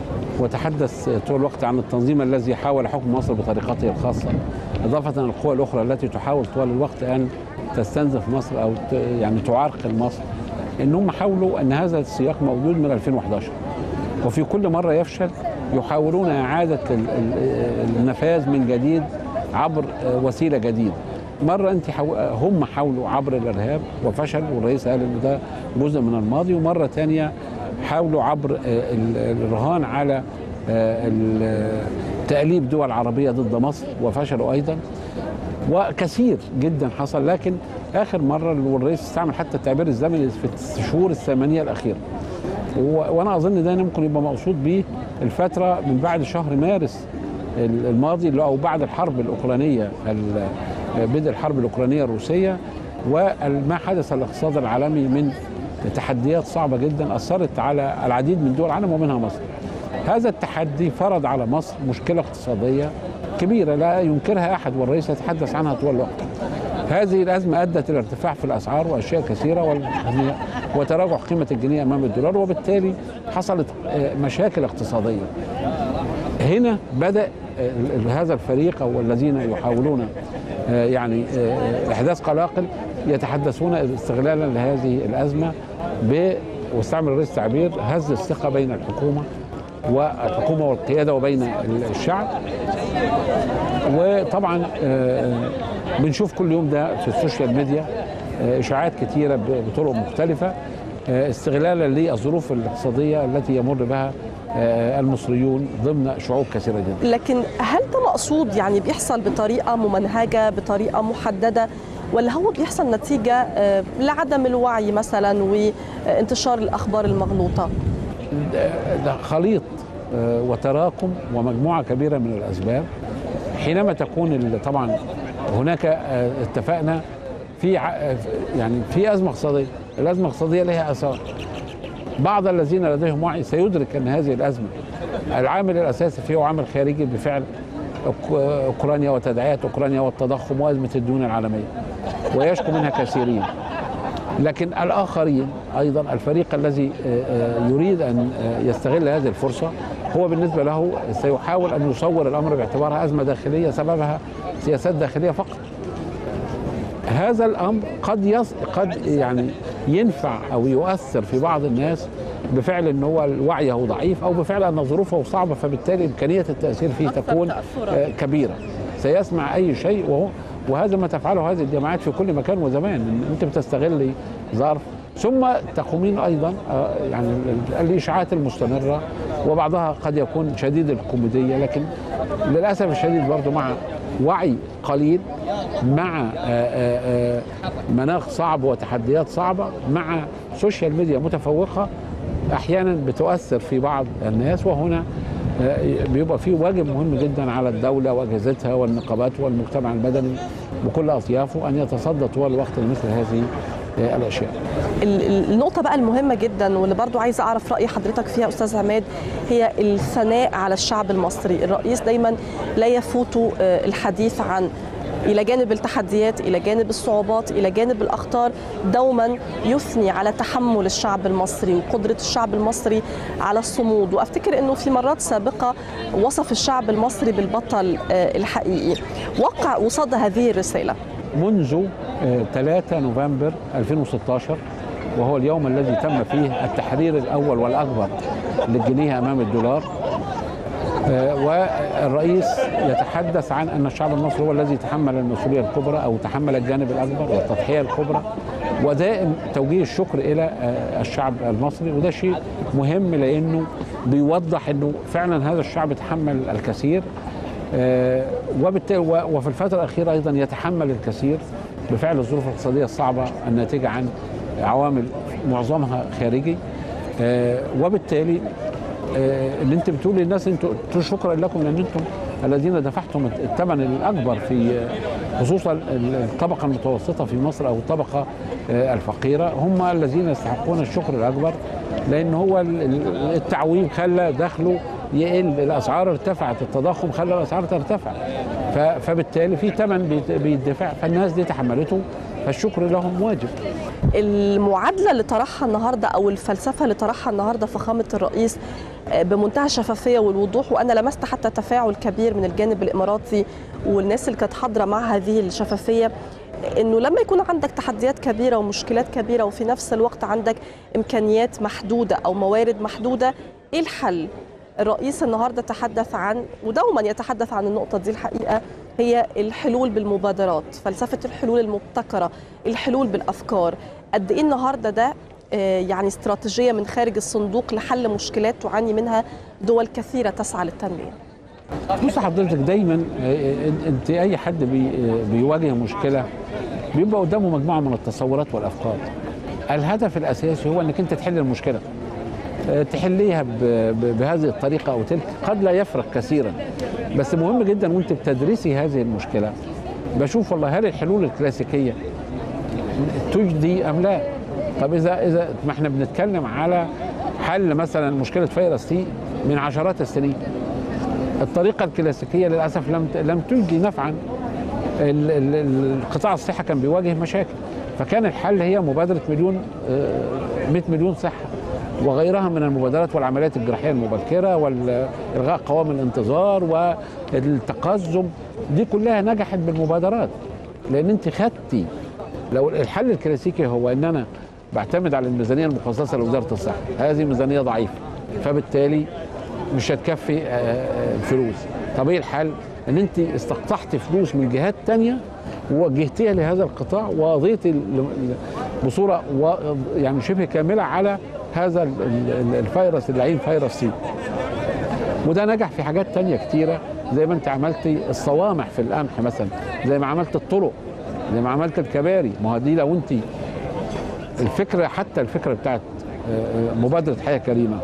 وتحدث طول الوقت عن التنظيم الذي حاول حكم مصر بطريقته الخاصة إضافة إلى القوى الأخرى التي تحاول طوال الوقت أن تستنزف مصر أو ت- يعني تعرقل مصر إنهم حاولوا أن هذا السياق موجود من 2011 وفي كل مرة يفشل يحاولون إعادة ال- ال- النفاذ من جديد عبر آه، وسيلة جديدة مرة أنت حاو... هم حاولوا عبر الإرهاب وفشل والرئيس قال إن ده جزء من الماضي ومرة تانية حاولوا عبر آه، ال- الرهان على آه، ال- تأليب دول عربية ضد مصر وفشلوا أيضا وكثير جدا حصل لكن آخر مرة والرئيس استعمل حتى التعبير الزمني في الشهور الثمانية الأخيرة و- وانا اظن ده ممكن يبقى مقصود به الفتره من بعد شهر مارس ال- الماضي اللي- او بعد الحرب الاوكرانيه ال- بدء الحرب الاوكرانيه الروسيه وما حدث الاقتصاد العالمي من تحديات صعبه جدا اثرت على العديد من دول العالم ومنها مصر. هذا التحدي فرض على مصر مشكله اقتصاديه كبيره لا ينكرها احد والرئيس يتحدث عنها طول الوقت. هذه الأزمة أدت إلى ارتفاع في الأسعار وأشياء كثيرة وال- وتراجع قيمة الجنيه أمام الدولار وبالتالي حصلت آه، مشاكل اقتصادية هنا بدأ آه، ال- هذا الفريق أو الذين يحاولون آه، يعني آه، إحداث قلاقل يتحدثون استغلالا لهذه الأزمة ب واستعمل الرئيس التعبير هز الثقة بين الحكومة والحكومة والقيادة وبين الشعب وطبعا آه، بنشوف كل يوم ده في السوشيال ميديا آه، اشاعات كثيره ب- بطرق مختلفه آه، استغلالا للظروف الاقتصاديه التي يمر بها آه، المصريون ضمن شعوب كثيره جدا لكن هل ده مقصود يعني بيحصل بطريقة ممنهجة بطريقة محددة ولا هو بيحصل نتيجة آه، لعدم الوعي مثلا وانتشار الأخبار المغلوطة ده خليط آه، وتراكم ومجموعه كبيره من الاسباب حينما تكون ال- طبعا هناك آه، اتفقنا في ع- آه، يعني في ازمه اقتصاديه الازمه الاقتصاديه لها اثار بعض الذين لديهم وعي سيدرك ان هذه الازمه العامل الاساسي فيها هو عامل خارجي بفعل أوك- اوكرانيا وتداعيات اوكرانيا والتضخم وازمه الديون العالميه ويشكو منها كثيرين لكن الآخرين أيضا الفريق الذي آه، آه، يريد أن آه، يستغل هذه الفرصة هو بالنسبة له سيحاول أن يصور الأمر باعتبارها أزمة داخلية سببها سياسات داخلية فقط هذا الأمر قد يص... قد يعني ينفع أو يؤثر في بعض الناس بفعل أن هو وعيه ضعيف أو بفعل أن ظروفه صعبة فبالتالي إمكانية التأثير فيه تكون آه، كبيرة سيسمع أي شيء وهو وهذا ما تفعله هذه الجماعات في كل مكان وزمان إن انت بتستغلي ظرف ثم تقومين ايضا آه، يعني ال- الاشاعات المستمره وبعضها قد يكون شديد الكوميديه لكن للاسف الشديد برضه مع وعي قليل مع آه، آه، آه، مناخ صعب وتحديات صعبه مع سوشيال ميديا متفوقه احيانا بتؤثر في بعض الناس وهنا آه، بيبقى في واجب مهم جدا على الدوله واجهزتها والنقابات والمجتمع المدني بكل اطيافه ان يتصدى طوال الوقت لمثل هذه آه، الاشياء. ال- ال- النقطة بقى المهمة جدا واللي برضو عايزة أعرف رأي حضرتك فيها أستاذ عماد هي الثناء على الشعب المصري الرئيس دايما لا يفوت آه، الحديث عن إلى جانب التحديات إلى جانب الصعوبات إلى جانب الأخطار دوما يثني على تحمل الشعب المصري وقدرة الشعب المصري على الصمود وأفتكر أنه في مرات سابقة وصف الشعب المصري بالبطل آه، الحقيقي وقع قصاد هذه الرسالة منذ آه، 3 نوفمبر 2016 وهو اليوم الذي تم فيه التحرير الاول والاكبر للجنيه امام الدولار آه، والرئيس يتحدث عن ان الشعب المصري هو الذي تحمل المسؤوليه الكبرى او تحمل الجانب الاكبر والتضحيه الكبرى ودائم توجيه الشكر الى آه، الشعب المصري وده شيء مهم لانه بيوضح انه فعلا هذا الشعب تحمل الكثير آه، وبالتالي و- وفي الفترة الأخيرة أيضا يتحمل الكثير بفعل الظروف الاقتصادية الصعبة الناتجة عن عوامل معظمها خارجي آه، وبالتالي آه، اللي انت بتقول للناس انتوا انتوا شكرا لكم لان انتم الذين دفعتم الثمن الاكبر في آه، خصوصا الطبقه المتوسطه في مصر او الطبقه آه، الفقيره هم الذين يستحقون الشكر الاكبر لان هو ال- ال- التعويم خلى دخله يقل الاسعار ارتفعت التضخم خلى الاسعار ترتفع ف- فبالتالي في ثمن بيت- بيدفع فالناس دي تحملته فالشكر لهم واجب المعادله اللي طرحها النهارده او الفلسفه اللي طرحها النهارده فخامه الرئيس آه، بمنتهى الشفافيه والوضوح وانا لمست حتى تفاعل كبير من الجانب الاماراتي والناس اللي كانت حاضره مع هذه الشفافيه انه لما يكون عندك تحديات كبيره ومشكلات كبيره وفي نفس الوقت عندك امكانيات محدوده او موارد محدوده ايه الحل؟ الرئيس النهارده تحدث عن ودوما يتحدث عن النقطه دي الحقيقه هي الحلول بالمبادرات فلسفه الحلول المبتكره الحلول بالافكار قد ايه النهارده ده آه، يعني استراتيجيه من خارج الصندوق لحل مشكلات تعاني منها دول كثيره تسعى للتنميه بص حضرتك دايما آه، انت اي حد بي آه، بيواجه مشكله بيبقى قدامه مجموعه من التصورات والافكار الهدف الاساسي هو انك انت تحل المشكله آه، تحليها ب- ب- بهذه الطريقه او تلك قد لا يفرق كثيرا بس مهم جدا وانت بتدرسي هذه المشكله بشوف والله هل الحلول الكلاسيكيه تجدي ام لا طب اذا اذا ما احنا بنتكلم على حل مثلا مشكله فيروس تي من عشرات السنين الطريقه الكلاسيكيه للاسف لم لم تجدي نفعا ال- ال- ال- القطاع الصحه كان بيواجه مشاكل فكان الحل هي مبادره مليون آه، 100 مليون صحه وغيرها من المبادرات والعمليات الجراحيه المبكره والغاء قوام الانتظار والتقزم دي كلها نجحت بالمبادرات لان انت خدتي لو الحل الكلاسيكي هو ان انا بعتمد على الميزانيه المخصصه لوزاره الصحه هذه ميزانيه ضعيفه فبالتالي مش هتكفي آه، آه، الفلوس طب ايه الحل ان انت استقطعت فلوس من جهات تانية ووجهتيها لهذا القطاع وقضيتي ال- ال- بصوره و- يعني شبه كامله على هذا ال- ال- الفيروس اللعين فيروس سي وده نجح في حاجات تانية كتيرة زي ما انت عملتي الصوامع في القمح مثلا زي ما عملت الطرق زي ما عملت الكباري ما هو دي لو انت الفكرة حتى الفكرة بتاعت آه، آه، مبادرة حياة كريمة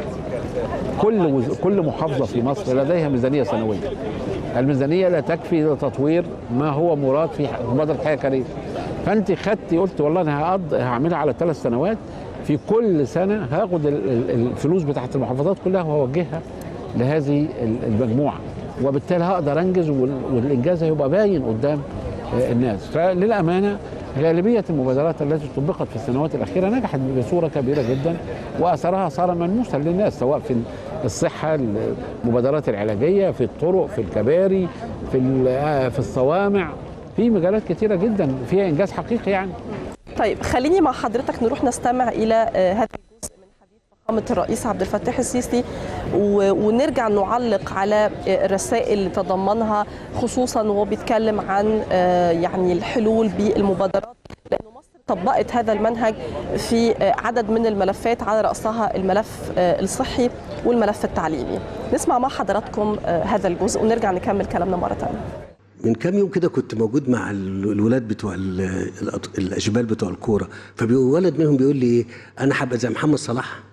كل وز... كل محافظة في مصر لديها ميزانية سنوية الميزانية لا تكفي لتطوير ما هو مراد في ح- مبادرة حياة كريمة فانت خدتي قلت والله انا هقض... هعملها على ثلاث سنوات في كل سنة هاخد ال- ال- الفلوس بتاعت المحافظات كلها وهوجهها لهذه ال- المجموعة وبالتالي هقدر انجز وال- والانجاز هيبقى باين قدام آه، الناس فللامانه غالبيه المبادرات التي طبقت في السنوات الاخيره نجحت بصوره كبيره جدا واثرها صار ملموسا للناس سواء في الصحه المبادرات العلاجيه في الطرق في الكباري في ال- آه، في الصوامع في مجالات كثيره جدا فيها انجاز حقيقي يعني طيب خليني مع حضرتك نروح نستمع الى آه، هذا الجزء من حديث فخامه الرئيس عبد الفتاح السيسي و- ونرجع نعلق على آه، الرسائل اللي تضمنها خصوصا وهو بيتكلم عن آه، يعني الحلول بالمبادرات لانه مصر طبقت هذا المنهج في آه، عدد من الملفات على راسها الملف آه، الصحي والملف التعليمي نسمع مع حضراتكم آه، هذا الجزء ونرجع نكمل كلامنا مره ثانيه من كام يوم كده كنت موجود مع ال- الولاد بتوع ال- الأط- الاشبال بتوع الكوره فولد منهم بيقول لي ايه انا هبقى زي محمد صلاح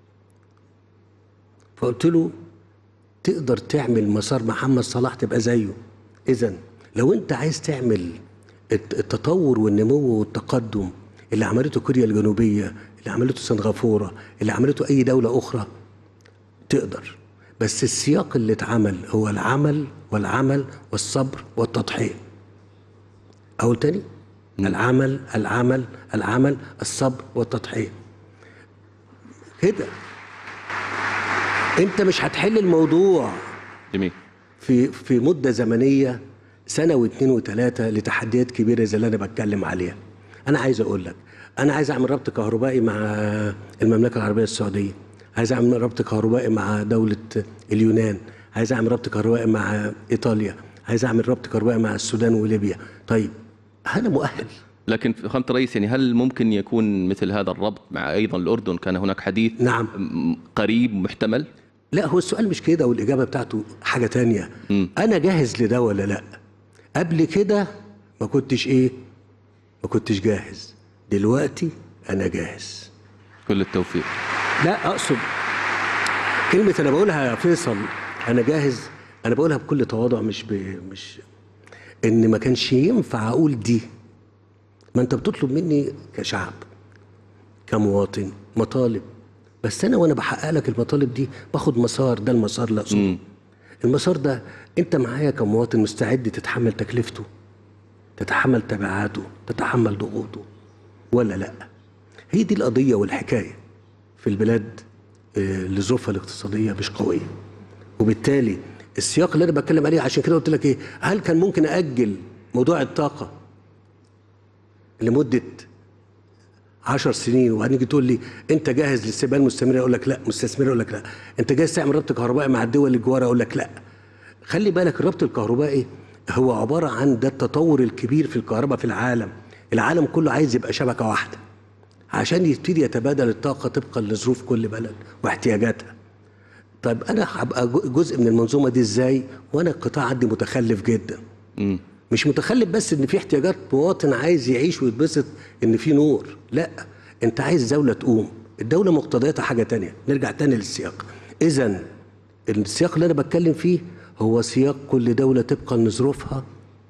فقلت له تقدر تعمل مسار محمد صلاح تبقى زيه اذا لو انت عايز تعمل الت- التطور والنمو والتقدم اللي عملته كوريا الجنوبيه اللي عملته سنغافوره اللي عملته اي دوله اخرى تقدر بس السياق اللي اتعمل هو العمل والعمل والصبر والتضحيه اقول تاني العمل العمل العمل الصبر والتضحيه كده انت مش هتحل الموضوع جميل في في مده زمنيه سنه واثنين وثلاثه لتحديات كبيره زي اللي انا بتكلم عليها. انا عايز اقول لك انا عايز اعمل ربط كهربائي مع المملكه العربيه السعوديه. عايز اعمل ربط كهربائي مع دوله اليونان. عايز اعمل ربط كهربائي مع ايطاليا. عايز اعمل ربط كهربائي مع السودان وليبيا. طيب انا مؤهل لكن فخامة الرئيس يعني هل ممكن يكون مثل هذا الربط مع أيضا الأردن كان هناك حديث نعم. م- قريب محتمل لا هو السؤال مش كده والاجابه بتاعته حاجه تانية انا جاهز لده ولا لا قبل كده ما كنتش ايه ما كنتش جاهز دلوقتي انا جاهز كل التوفيق لا اقصد كلمه انا بقولها يا فيصل انا جاهز انا بقولها بكل تواضع مش ب... مش ان ما كانش ينفع اقول دي ما انت بتطلب مني كشعب كمواطن مطالب بس انا وانا بحقق لك المطالب دي باخد مسار ده المسار اللي اقصده المسار ده انت معايا كمواطن مستعد تتحمل تكلفته تتحمل تبعاته تتحمل ضغوطه ولا لا هي دي القضيه والحكايه في البلاد آه، اللي ظروفها الاقتصاديه مش قويه وبالتالي السياق اللي انا بتكلم عليه عشان كده قلت لك ايه هل كان ممكن اجل موضوع الطاقه لمده عشر سنين وهنيجي تقول لي انت جاهز للاستقبال المستمر اقول لك لا مستثمر اقول لك لا انت جاهز تعمل ربط كهربائي مع الدول اللي جوارها اقول لك لا خلي بالك الربط الكهربائي هو عباره عن ده التطور الكبير في الكهرباء في العالم العالم كله عايز يبقى شبكه واحده عشان يبتدي يتبادل الطاقه طبقا لظروف كل بلد واحتياجاتها طيب انا هبقى جو- جزء من المنظومه دي ازاي وانا القطاع عندي متخلف جدا مم. مش متخلف بس ان في احتياجات مواطن عايز يعيش ويتبسط ان في نور لا انت عايز دوله تقوم الدوله مقتضياتها حاجه تانية نرجع تاني للسياق اذا السياق اللي انا بتكلم فيه هو سياق كل دوله طبقا لظروفها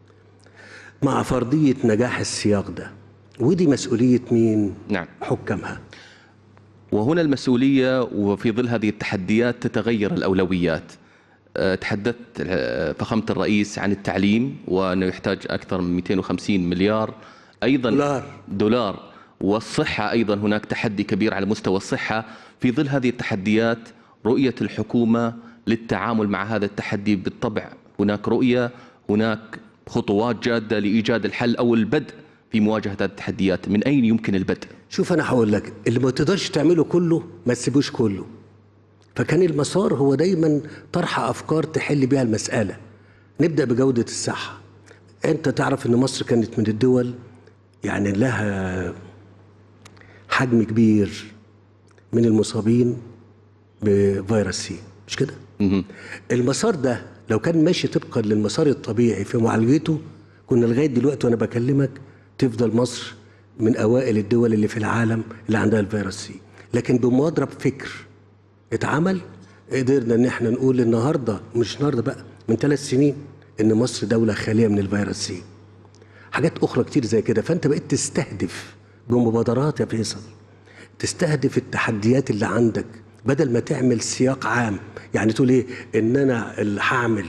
مع فرضيه نجاح السياق ده ودي مسؤوليه مين نعم حكامها وهنا المسؤولية وفي ظل هذه التحديات تتغير الأولويات أه، تحدثت أه، فخامة الرئيس عن التعليم وأنه يحتاج أكثر من 250 مليار أيضا دولار. دولار والصحة أيضا هناك تحدي كبير على مستوى الصحة في ظل هذه التحديات رؤية الحكومة للتعامل مع هذا التحدي بالطبع هناك رؤية هناك خطوات جادة لإيجاد الحل أو البدء في مواجهة هذه التحديات من أين يمكن البدء؟ شوف انا هقول لك اللي ما تقدرش تعمله كله ما تسيبوش كله فكان المسار هو دايما طرح افكار تحل بيها المساله نبدا بجوده الصحه انت تعرف ان مصر كانت من الدول يعني لها حجم كبير من المصابين بفيروس سي مش كده مهم. المسار ده لو كان ماشي طبقا للمسار الطبيعي في معالجته كنا لغايه دلوقتي وانا بكلمك تفضل مصر من اوائل الدول اللي في العالم اللي عندها الفيروس سي لكن بمضرب فكر اتعمل قدرنا ان احنا نقول النهارده مش النهارده بقى من ثلاث سنين ان مصر دوله خاليه من الفيروس سي حاجات اخرى كتير زي كده فانت بقيت تستهدف بمبادرات يا فيصل تستهدف التحديات اللي عندك بدل ما تعمل سياق عام يعني تقول ايه ان انا اللي هعمل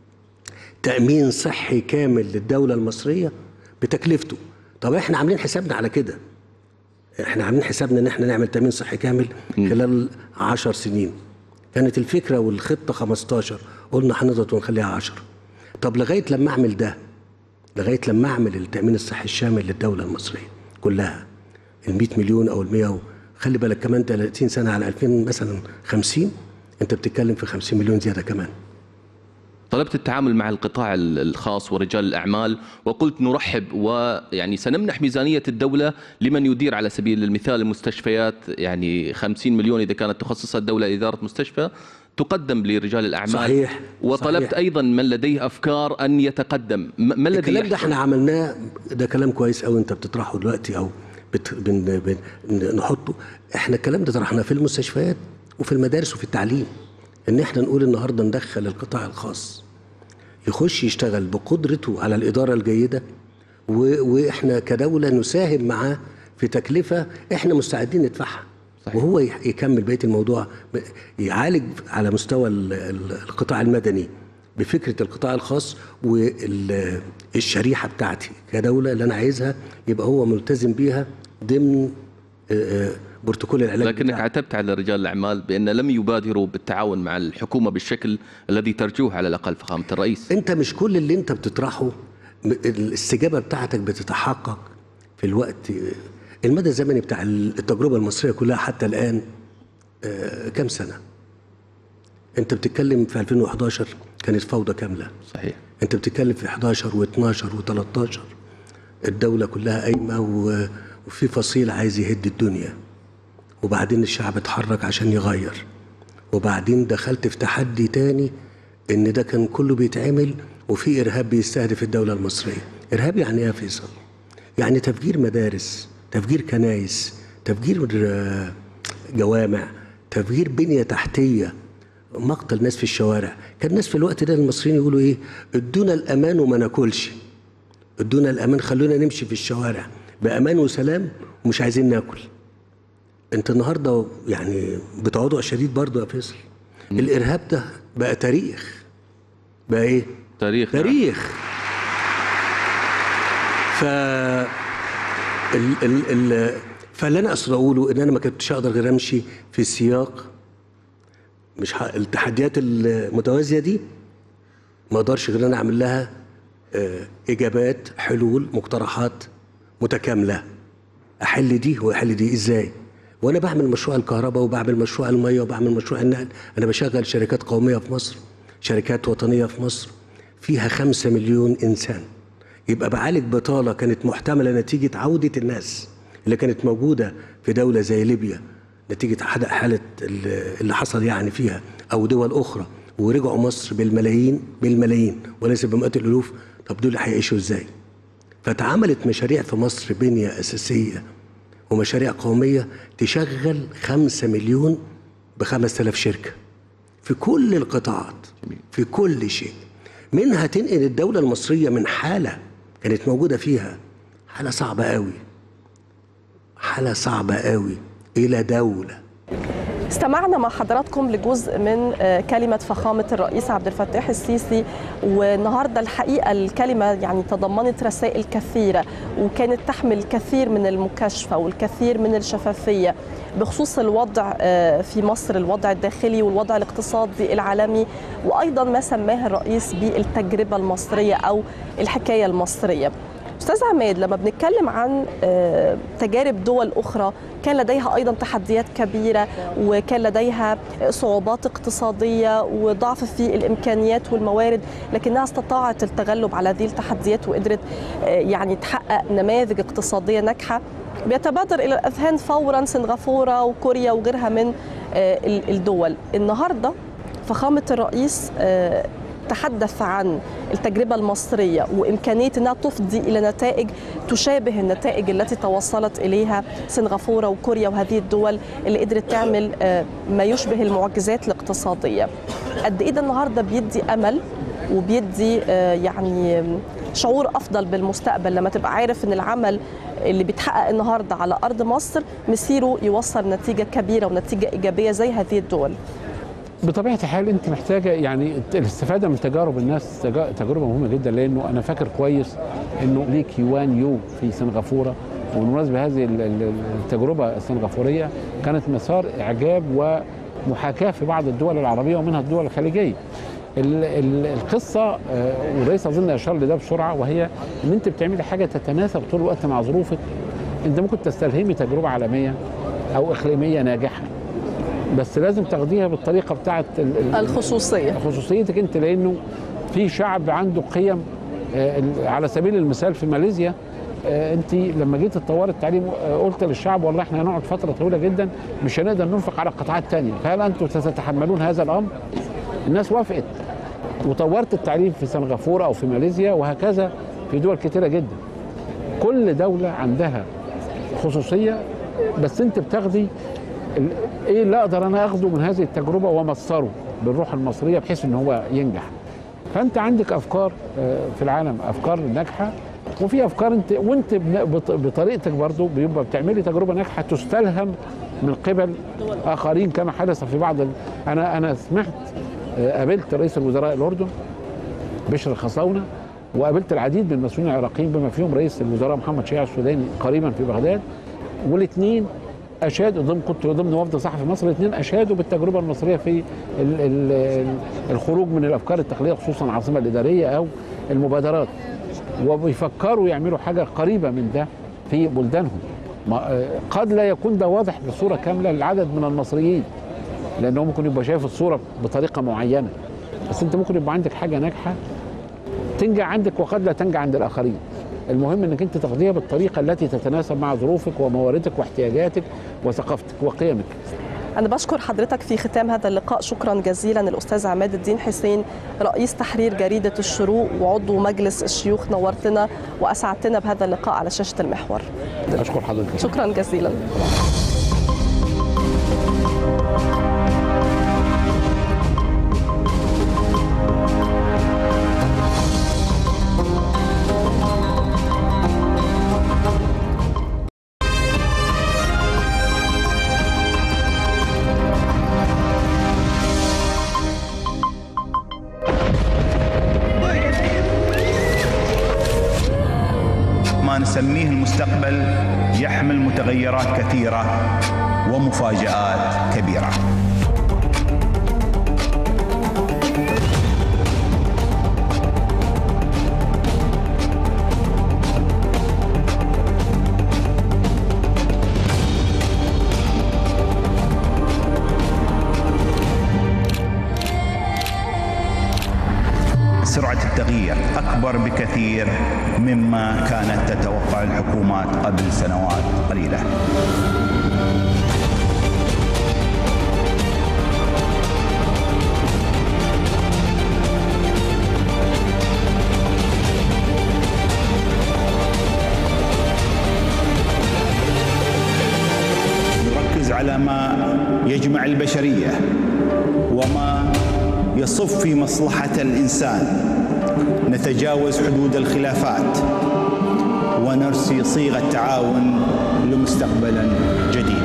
تامين صحي كامل للدوله المصريه بتكلفته طب احنا عاملين حسابنا على كده احنا عاملين حسابنا ان احنا نعمل تامين صحي كامل خلال عشر سنين كانت الفكره والخطه 15 قلنا هنضغط ونخليها 10 طب لغايه لما اعمل ده لغايه لما اعمل التامين الصحي الشامل للدوله المصريه كلها ال 100 مليون او ال 100 خلي بالك كمان 30 سنه على 2000 مثلا 50 انت بتتكلم في 50 مليون زياده كمان طلبت التعامل مع القطاع ال- الخاص ورجال الأعمال وقلت نرحب ويعني سنمنح ميزانية الدولة لمن يدير على سبيل المثال المستشفيات يعني 50 مليون إذا كانت تخصصها الدولة لإدارة مستشفى تقدم لرجال الاعمال صحيح، وطلبت صحيح. ايضا من لديه افكار ان يتقدم م- ما الذي الكلام ده يحصل؟ احنا عملناه ده كلام كويس قوي انت بتطرحه دلوقتي او بت بن بن نحطه احنا الكلام ده طرحناه في المستشفيات وفي المدارس وفي التعليم ان احنا نقول النهارده ندخل القطاع الخاص يخش يشتغل بقدرته على الاداره الجيده و... واحنا كدوله نساهم معاه في تكلفه احنا مستعدين ندفعها صحيح. وهو يح- يكمل بقيه الموضوع ب- يعالج على مستوى ال- ال- القطاع المدني بفكره القطاع الخاص والشريحه بتاعتي كدوله اللي انا عايزها يبقى هو ملتزم بيها ضمن آه، آه، بروتوكول العلاج لكنك بتاعه. عتبت على رجال الاعمال بان لم يبادروا بالتعاون مع الحكومه بالشكل الذي ترجوه على الاقل فخامه الرئيس انت مش كل اللي انت بتطرحه م- الاستجابه بتاعتك بتتحقق في الوقت المدى الزمني بتاع التجربه المصريه كلها حتى الان آه، كام سنه انت بتتكلم في 2011 كانت فوضى كامله صحيح انت بتتكلم في 11 و12 و13 الدوله كلها قايمه و- وفي فصيل عايز يهد الدنيا وبعدين الشعب اتحرك عشان يغير وبعدين دخلت في تحدي تاني ان ده كان كله بيتعمل وفي ارهاب بيستهدف الدوله المصريه ارهاب يعني ايه يا فيصل يعني تفجير مدارس تفجير كنايس تفجير آه، جوامع تفجير بنيه تحتيه مقتل ناس في الشوارع كان الناس في الوقت ده المصريين يقولوا ايه ادونا الامان وما ناكلش ادونا الامان خلونا نمشي في الشوارع بامان وسلام ومش عايزين ناكل انت النهارده يعني بتواضع شديد برضه يا فيصل الارهاب ده بقى تاريخ بقى ايه تاريخ نعم. تاريخ ف ال ال ال فاللي انا اقصد اقوله ان انا ما كنتش اقدر غير امشي في سياق مش ح... التحديات المتوازيه دي ما اقدرش غير ان انا اعمل لها آه، اجابات حلول مقترحات متكامله احل دي واحل دي ازاي وانا بعمل مشروع الكهرباء وبعمل مشروع الميه وبعمل مشروع النقل انا بشغل شركات قوميه في مصر شركات وطنيه في مصر فيها خمسة مليون انسان يبقى بعالج بطاله كانت محتمله نتيجه عوده الناس اللي كانت موجوده في دوله زي ليبيا نتيجه حد- حاله ال- اللي حصل يعني فيها او دول اخرى ورجعوا مصر بالملايين بالملايين وليس بمئات الالوف طب دول هيعيشوا ازاي؟ فتعملت مشاريع في مصر بنية أساسية ومشاريع قومية تشغل خمسة مليون بخمس آلاف شركة في كل القطاعات في كل شيء منها تنقل الدولة المصرية من حالة كانت موجودة فيها حالة صعبة قوي حالة صعبة قوي إلى دولة استمعنا مع حضراتكم لجزء من آه، كلمة فخامة الرئيس عبد الفتاح السيسي والنهاردة الحقيقة الكلمة يعني تضمنت رسائل كثيرة وكانت تحمل الكثير من المكاشفة والكثير من الشفافية بخصوص الوضع آه، في مصر الوضع الداخلي والوضع الاقتصادي العالمي وأيضا ما سماه الرئيس بالتجربة المصرية أو الحكاية المصرية استاذ عماد لما بنتكلم عن آه، تجارب دول اخرى كان لديها ايضا تحديات كبيره وكان لديها صعوبات اقتصاديه وضعف في الامكانيات والموارد لكنها استطاعت التغلب على هذه التحديات وقدرت آه، يعني تحقق نماذج اقتصاديه ناجحه بيتبادر الى الاذهان فورا سنغافوره وكوريا وغيرها من آه، ال- الدول النهارده فخامه الرئيس آه، تحدث عن التجربة المصرية وإمكانية أنها تفضي إلى نتائج تشابه النتائج التي توصلت إليها سنغافورة وكوريا وهذه الدول اللي قدرت تعمل آه، ما يشبه المعجزات الاقتصادية قد إيه ده النهاردة بيدي أمل وبيدي آه، يعني شعور أفضل بالمستقبل لما تبقى عارف أن العمل اللي بيتحقق النهاردة على أرض مصر مسيره يوصل نتيجة كبيرة ونتيجة إيجابية زي هذه الدول بطبيعه الحال انت محتاجه يعني الاستفاده من تجارب الناس تجا- تجربه مهمه جدا لانه انا فاكر كويس انه لي كيوان يو في سنغافوره وبالمناسبه هذه ال- ال- التجربه السنغافوريه كانت مسار اعجاب ومحاكاه في بعض الدول العربيه ومنها الدول الخليجيه. ال- ال- القصه آه، والرئيس اظن اشار لده بسرعه وهي ان انت بتعملي حاجه تتناسب طول الوقت مع ظروفك انت ممكن تستلهمي تجربه عالميه او اقليميه ناجحه بس لازم تاخديها بالطريقه بتاعت ال- ال- الخصوصية خصوصيتك انت لانه في شعب عنده قيم آه، ال- على سبيل المثال في ماليزيا آه، انت لما جيت تطور التعليم آه، قلت للشعب والله احنا هنقعد فتره طويله جدا مش هنقدر ننفق على قطاعات تانية فهل انتم ستتحملون هذا الامر؟ الناس وافقت وطورت التعليم في سنغافوره او في ماليزيا وهكذا في دول كتيره جدا كل دوله عندها خصوصيه بس انت بتاخدي ال- ايه اللي اقدر انا اخده من هذه التجربه وامصره بالروح المصريه بحيث ان هو ينجح فانت عندك افكار آه، في العالم افكار ناجحه وفي افكار انت وانت بن- بط- بطريقتك برضو بيبقى بتعملي تجربه ناجحه تستلهم من قبل اخرين كما حدث في بعض ال... انا انا سمعت آه، قابلت رئيس الوزراء الاردن بشر الخصاونه وقابلت العديد من المسؤولين العراقيين بما فيهم رئيس الوزراء محمد شيع السوداني قريبا في بغداد والاثنين اشادوا ضمن كنت ضمن وفد صحفي مصر الاثنين اشادوا بالتجربه المصريه في ال ال ال الخروج من الافكار التقليديه خصوصا العاصمه الاداريه او المبادرات وبيفكروا يعملوا حاجه قريبه من ده في بلدانهم ما- آه، قد لا يكون ده واضح بصوره كامله للعدد من المصريين لانه ممكن يبقى شايف الصوره بطريقه معينه بس انت ممكن يبقى عندك حاجه ناجحه تنجح عندك وقد لا تنجح عند الاخرين المهم انك انت تاخديها بالطريقه التي تتناسب مع ظروفك ومواردك واحتياجاتك وثقافتك وقيمك أنا بشكر حضرتك في ختام هذا اللقاء شكرا جزيلا الأستاذ عماد الدين حسين رئيس تحرير جريدة الشروق وعضو مجلس الشيوخ نورتنا وأسعدتنا بهذا اللقاء على شاشة المحور اشكر حضرتك شكرا جزيلا ما نسميه المستقبل يحمل متغيرات كثيرة ومفاجآت كبيرة سرعة التغيير أكبر بكثير مما كانت تتوقع الحكومات قبل سنوات قليلة نركز على ما يجمع البشرية وما يصف في مصلحة الإنسان نتجاوز حدود الخلافات ونرسي صيغة تعاون لمستقبلا جديد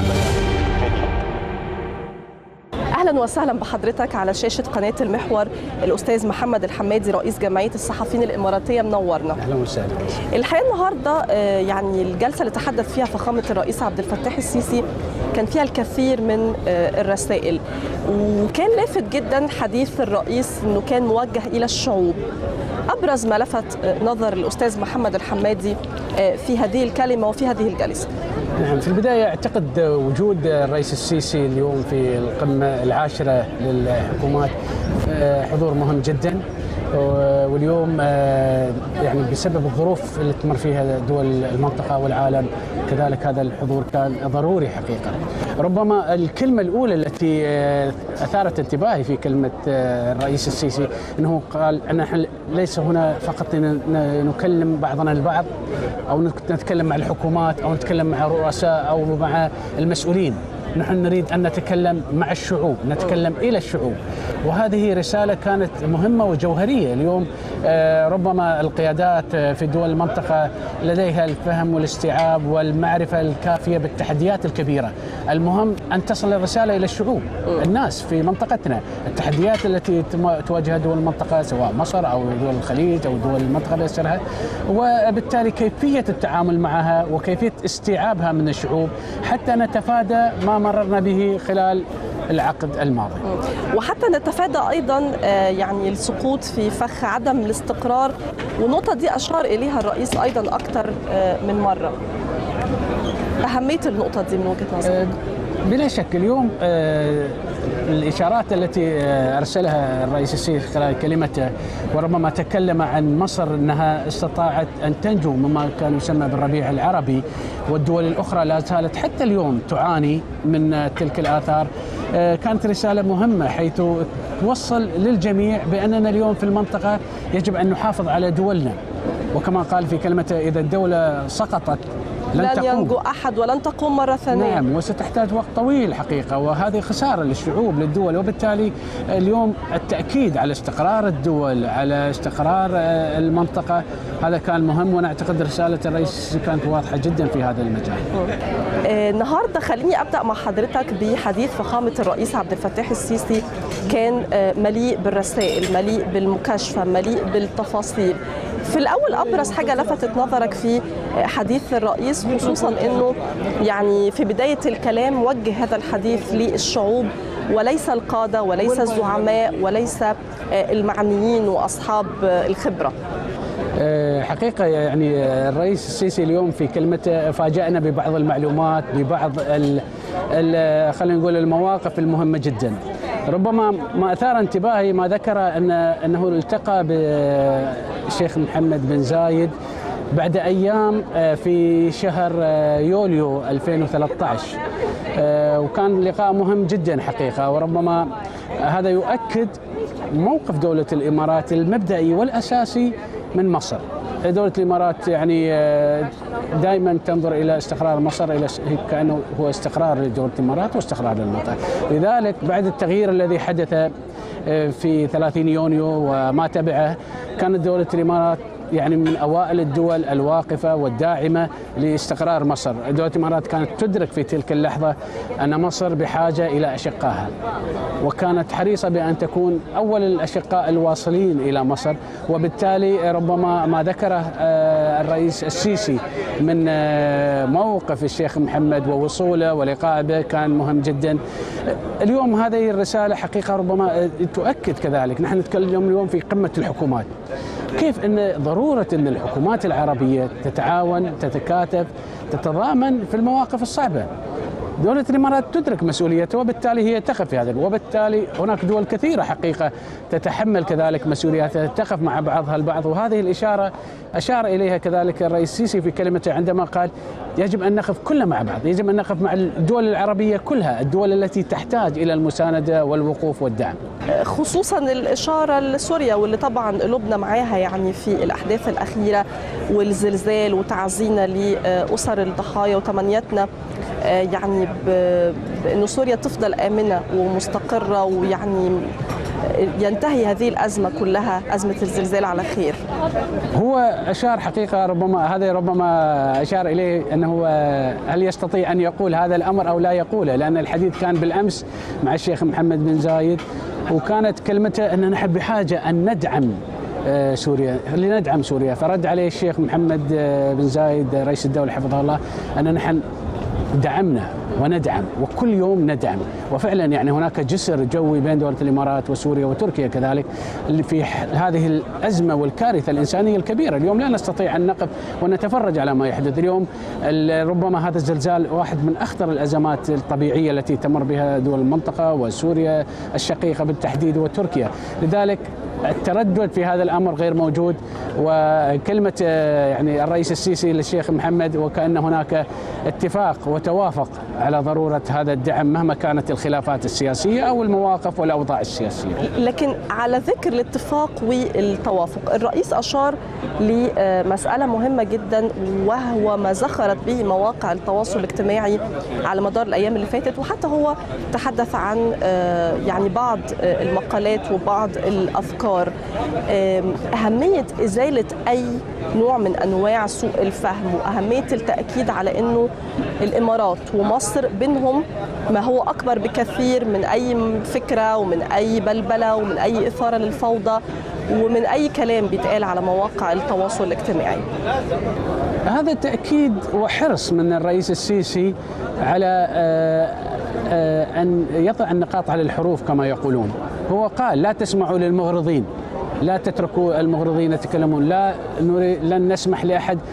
اهلا وسهلا بحضرتك على شاشه قناه المحور الاستاذ محمد الحمادي رئيس جمعيه الصحفيين الاماراتيه منورنا اهلا وسهلا الحقيقه النهارده آه، يعني الجلسه اللي تحدث فيها فخامه الرئيس عبد الفتاح السيسي كان فيها الكثير من آه، الرسائل وكان لافت جدا حديث الرئيس انه كان موجه الى الشعوب ابرز ما لفت آه، نظر الاستاذ محمد الحمادي آه، في هذه الكلمه وفي هذه الجلسه نعم في البدايه اعتقد وجود الرئيس السيسي اليوم في القمه العاشره للحكومات آه، حضور مهم جدا واليوم آه، يعني بسبب الظروف اللي تمر فيها دول المنطقه والعالم كذلك هذا الحضور كان ضروري حقيقه. ربما الكلمه الاولى التي آه، اثارت انتباهي في كلمه آه، الرئيس السيسي انه قال ان نحن ليس هنا فقط ن- ن- نكلم بعضنا البعض او نك- نتكلم مع الحكومات او نتكلم مع الرؤساء او مع المسؤولين نحن نريد ان نتكلم مع الشعوب، نتكلم الى الشعوب، وهذه رساله كانت مهمه وجوهريه اليوم آه، ربما القيادات آه، في دول المنطقه لديها الفهم والاستيعاب والمعرفه الكافيه بالتحديات الكبيره، المهم ان تصل الرساله الى الشعوب، الناس في منطقتنا، التحديات التي تم- تواجهها دول المنطقه سواء مصر او دول الخليج او دول المنطقه باسرها، وبالتالي كيفيه التعامل معها وكيفيه استيعابها من الشعوب حتى نتفادى ما مررنا به خلال العقد الماضي. وحتى نتفادى ايضا آه، يعني السقوط في فخ عدم الاستقرار والنقطه دي اشار اليها الرئيس ايضا اكثر آه، من مره اهميه النقطه دي من وجهه نظرك بلا شك اليوم آه، الاشارات التي آه، ارسلها الرئيس السيسي خلال كلمته وربما تكلم عن مصر انها استطاعت ان تنجو مما كان يسمى بالربيع العربي والدول الاخرى لا زالت حتى اليوم تعاني من آه، تلك الاثار آه، كانت رساله مهمه حيث توصل للجميع باننا اليوم في المنطقه يجب ان نحافظ على دولنا وكما قال في كلمته اذا الدوله سقطت لن, لن تقوم ينجو احد ولن تقوم مره ثانيه نعم وستحتاج وقت طويل حقيقة وهذه خسارة للشعوب للدول وبالتالي اليوم التأكيد على استقرار الدول على استقرار آه، المنطقة هذا كان مهم وأنا أعتقد رسالة الرئيس كانت واضحة جدا في هذا المجال آه، النهارده خليني ابدا مع حضرتك بحديث فخامه الرئيس عبد الفتاح السيسي كان آه، مليء بالرسائل مليء بالمكاشفه مليء بالتفاصيل في الاول ابرز حاجه لفتت نظرك في آه، حديث الرئيس خصوصا انه يعني في بدايه الكلام وجه هذا الحديث للشعوب وليس القاده وليس الزعماء وليس آه، المعنيين واصحاب آه، الخبره آه، حقيقة يعني آه، الرئيس السيسي اليوم في كلمته فاجأنا ببعض المعلومات ببعض ال ال خلينا نقول المواقف المهمة جدا ربما ما أثار انتباهي ما ذكر أن أنه التقى بالشيخ محمد بن زايد بعد أيام آه، في شهر آه، يوليو 2013 آه، وكان لقاء مهم جدا حقيقة وربما هذا يؤكد موقف دولة الإمارات المبدئي والأساسي من مصر دولة الإمارات يعني دائما تنظر إلى استقرار مصر إلى كأنه هو استقرار لدولة الإمارات واستقرار للمنطقة لذلك بعد التغيير الذي حدث في 30 يونيو وما تبعه كانت دولة الإمارات يعني من اوائل الدول الواقفه والداعمه لاستقرار مصر، دوله الامارات كانت تدرك في تلك اللحظه ان مصر بحاجه الى اشقائها. وكانت حريصه بان تكون اول الاشقاء الواصلين الى مصر، وبالتالي ربما ما ذكره آه، الرئيس السيسي من آه، موقف الشيخ محمد ووصوله ولقائه به كان مهم جدا. اليوم هذه الرساله حقيقه ربما آه، تؤكد كذلك، نحن نتكلم اليوم في قمه الحكومات. كيف ان ضروره ان الحكومات العربيه تتعاون تتكاتف تتضامن في المواقف الصعبه دولة الإمارات تدرك مسؤوليتها وبالتالي هي تقف في هذا وبالتالي هناك دول كثيرة حقيقة تتحمل كذلك مسؤولياتها تقف مع بعضها البعض وهذه الإشارة أشار إليها كذلك الرئيس السيسي في كلمته عندما قال يجب أن نقف كلنا مع بعض يجب أن نقف مع الدول العربية كلها الدول التي تحتاج إلى المساندة والوقوف والدعم خصوصا الإشارة لسوريا واللي طبعا قلوبنا معاها يعني في الأحداث الأخيرة والزلزال وتعزينا لأسر الضحايا وتمنيتنا آه، يعني ب- بأنه سوريا تفضل آمنة ومستقرة ويعني ينتهي هذه الأزمة كلها أزمة الزلزال على خير هو اشار حقيقه ربما هذا ربما اشار اليه انه هل يستطيع ان يقول هذا الامر او لا يقوله لان الحديث كان بالامس مع الشيخ محمد بن زايد وكانت كلمته ان نحن بحاجه ان ندعم آه، سوريا لندعم سوريا فرد عليه الشيخ محمد آه، بن زايد آه، رئيس الدوله حفظه الله ان نحن دعمنا وندعم وكل يوم ندعم وفعلا يعني هناك جسر جوي بين دولة الإمارات وسوريا وتركيا كذلك اللي في ح- هذه الأزمة والكارثة الإنسانية الكبيرة اليوم لا نستطيع أن نقف ونتفرج على ما يحدث اليوم ال- ربما هذا الزلزال واحد من أخطر الأزمات الطبيعية التي تمر بها دول المنطقة وسوريا الشقيقة بالتحديد وتركيا لذلك التردد في هذا الامر غير موجود وكلمه آه، يعني الرئيس السيسي للشيخ محمد وكان هناك اتفاق وتوافق على ضروره هذا الدعم مهما كانت الخلافات السياسيه او المواقف والاوضاع السياسيه. لكن على ذكر الاتفاق والتوافق الرئيس أشار لمسألة مهمة جدا وهو ما زخرت به مواقع التواصل الاجتماعي على مدار الأيام اللي فاتت وحتى هو تحدث عن آه، يعني بعض آه، المقالات وبعض الأفكار آم، أهمية إزالة أي نوع من أنواع سوء الفهم وأهمية التأكيد على أنه الإمارات ومصر بينهم ما هو أكبر بكثير من أي فكرة ومن أي بلبلة ومن أي إثارة للفوضى ومن أي كلام بيتقال على مواقع التواصل الاجتماعي هذا تاكيد وحرص من الرئيس السيسي على آه، آه، ان يضع النقاط على الحروف كما يقولون هو قال لا تسمعوا للمغرضين لا تتركوا المغرضين يتكلمون لا نري لن نسمح لاحد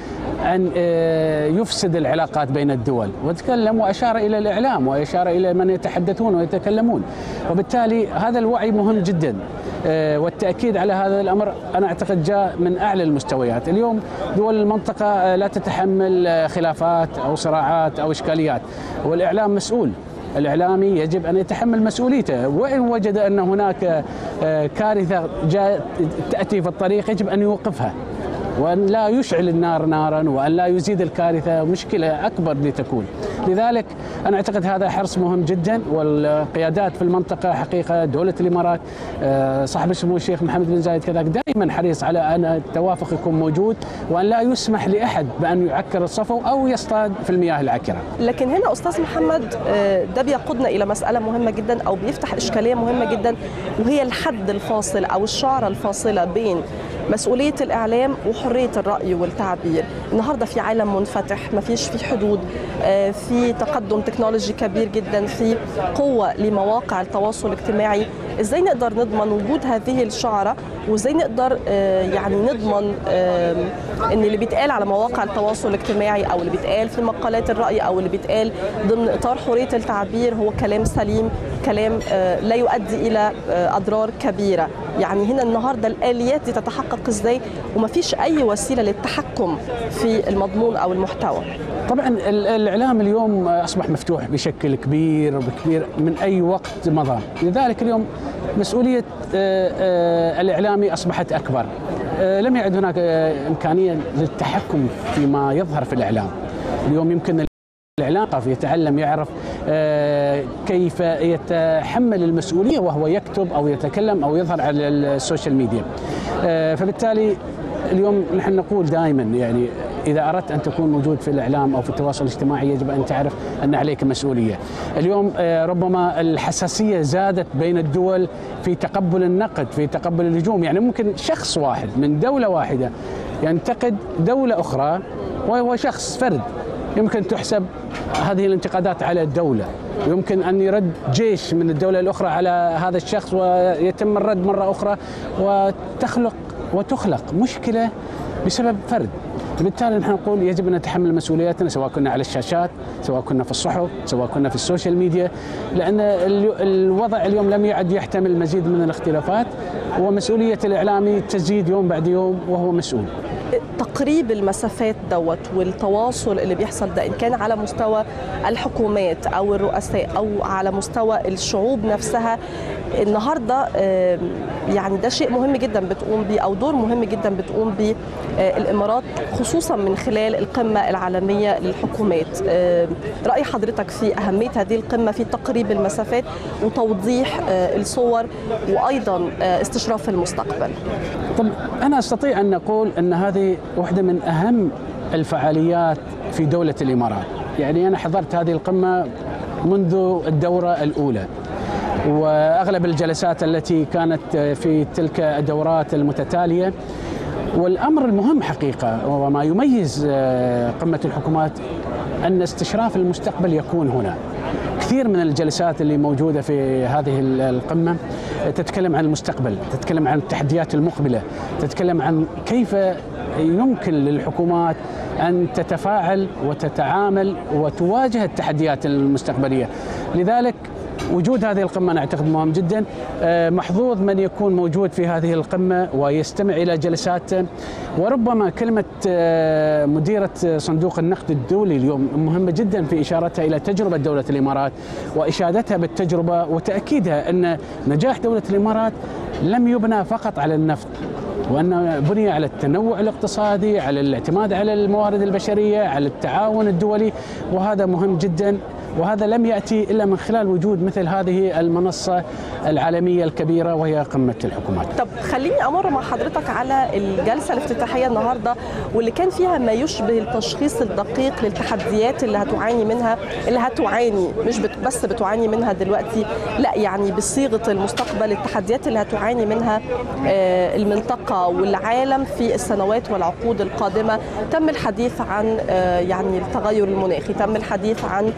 أن آه، يفسد العلاقات بين الدول وتكلم وأشار إلى الإعلام وأشار إلى من يتحدثون ويتكلمون وبالتالي هذا الوعي مهم جدا آه، والتأكيد على هذا الأمر أنا أعتقد جاء من أعلى المستويات اليوم دول المنطقة آه، لا تتحمل آه، خلافات أو صراعات أو إشكاليات والإعلام مسؤول الإعلامي يجب أن يتحمل مسؤوليته وإن وجد أن هناك آه، كارثة جاء تأتي في الطريق يجب أن يوقفها وأن لا يشعل النار نارا وأن لا يزيد الكارثة مشكلة أكبر لتكون لذلك أنا أعتقد هذا حرص مهم جدا والقيادات في المنطقة حقيقة دولة الإمارات آه، صاحب السمو الشيخ محمد بن زايد كذلك دائما حريص على أن التوافق يكون موجود وأن لا يسمح لأحد بأن يعكر الصفو أو يصطاد في المياه العكرة لكن هنا استاذ محمد آه، ده بيقودنا الى مساله مهمه جدا او بيفتح اشكاليه مهمه جدا وهي الحد الفاصل او الشعره الفاصله بين مسؤوليه الاعلام وحريه الراي والتعبير النهارده في عالم منفتح ما فيش فيه حدود آه، في تقدم تكنولوجي كبير جدا في قوه لمواقع التواصل الاجتماعي ازاي نقدر نضمن وجود هذه الشعره وازاي نقدر آه، يعني نضمن آم، ان اللي بيتقال على مواقع التواصل الاجتماعي او اللي بيتقال في مقالات الراي او اللي بيتقال ضمن اطار حريه التعبير هو كلام سليم كلام آه، لا يؤدي الى آه، اضرار كبيره يعني هنا النهارده الاليات دي تتحقق ازاي ومفيش اي وسيله للتحكم في المضمون او المحتوى طبعا ال- الاعلام اليوم اصبح مفتوح بشكل كبير وبكبير من اي وقت مضى لذلك اليوم مسؤوليه آه، آه، الاعلامي اصبحت اكبر آه، لم يعد هناك آه، امكانيه للتحكم فيما يظهر في الاعلام اليوم يمكن الاعلام يتعلم يعرف آه، كيف يتحمل المسؤوليه وهو يكتب او يتكلم او يظهر على السوشيال ميديا آه، فبالتالي اليوم نحن نقول دائما يعني اذا اردت ان تكون موجود في الاعلام او في التواصل الاجتماعي يجب ان تعرف ان عليك مسؤوليه. اليوم آه، ربما الحساسيه زادت بين الدول في تقبل النقد، في تقبل الهجوم، يعني ممكن شخص واحد من دوله واحده ينتقد دوله اخرى وهو شخص فرد يمكن تحسب هذه الانتقادات على الدولة يمكن أن يرد جيش من الدولة الأخرى على هذا الشخص ويتم الرد مرة أخرى وتخلق وتخلق مشكلة بسبب فرد بالتالي نحن نقول يجب ان نتحمل مسؤولياتنا سواء كنا على الشاشات سواء كنا في الصحف سواء كنا في السوشيال ميديا لان ال- الوضع اليوم لم يعد يحتمل المزيد من الاختلافات ومسؤوليه الاعلامي تزيد يوم بعد يوم وهو مسؤول تقريب المسافات دوت والتواصل اللي بيحصل ده ان كان على مستوى الحكومات او الرؤساء او على مستوى الشعوب نفسها النهارده آم، يعني ده شيء مهم جدا بتقوم بيه او دور مهم جدا بتقوم بيه آه، الامارات خصوصا من خلال القمه العالميه للحكومات آم، راي حضرتك في اهميه هذه القمه في تقريب المسافات وتوضيح آه، الصور وايضا آه، استشراف المستقبل طب أنا أستطيع أن أقول أن هذه واحدة من أهم الفعاليات في دولة الإمارات يعني أنا حضرت هذه القمة منذ الدورة الأولى وأغلب الجلسات التي كانت في تلك الدورات المتتالية والأمر المهم حقيقة وما يميز آه، قمة الحكومات أن استشراف المستقبل يكون هنا كثير من الجلسات اللي موجودة في هذه القمة تتكلم عن المستقبل تتكلم عن التحديات المقبلة تتكلم عن كيف يمكن للحكومات أن تتفاعل وتتعامل وتواجه التحديات المستقبلية لذلك وجود هذه القمة أنا أعتقد مهم جدا آه، محظوظ من يكون موجود في هذه القمة ويستمع إلى جلسات وربما كلمة آه، مديرة صندوق النقد الدولي اليوم مهمة جدا في إشارتها إلى تجربة دولة الإمارات وإشادتها بالتجربة وتأكيدها أن نجاح دولة الإمارات لم يبنى فقط على النفط وأنه بني على التنوع الاقتصادي على الاعتماد على الموارد البشرية على التعاون الدولي وهذا مهم جدا وهذا لم يأتي إلا من خلال وجود مثل هذه المنصة العالمية الكبيرة وهي قمة الحكومات طب خليني امر مع حضرتك على الجلسه الافتتاحيه النهارده واللي كان فيها ما يشبه التشخيص الدقيق للتحديات اللي هتعاني منها اللي هتعاني مش بت بس بتعاني منها دلوقتي لا يعني بصيغه المستقبل التحديات اللي هتعاني منها آه، المنطقه والعالم في السنوات والعقود القادمه تم الحديث عن آه، يعني التغير المناخي تم الحديث عن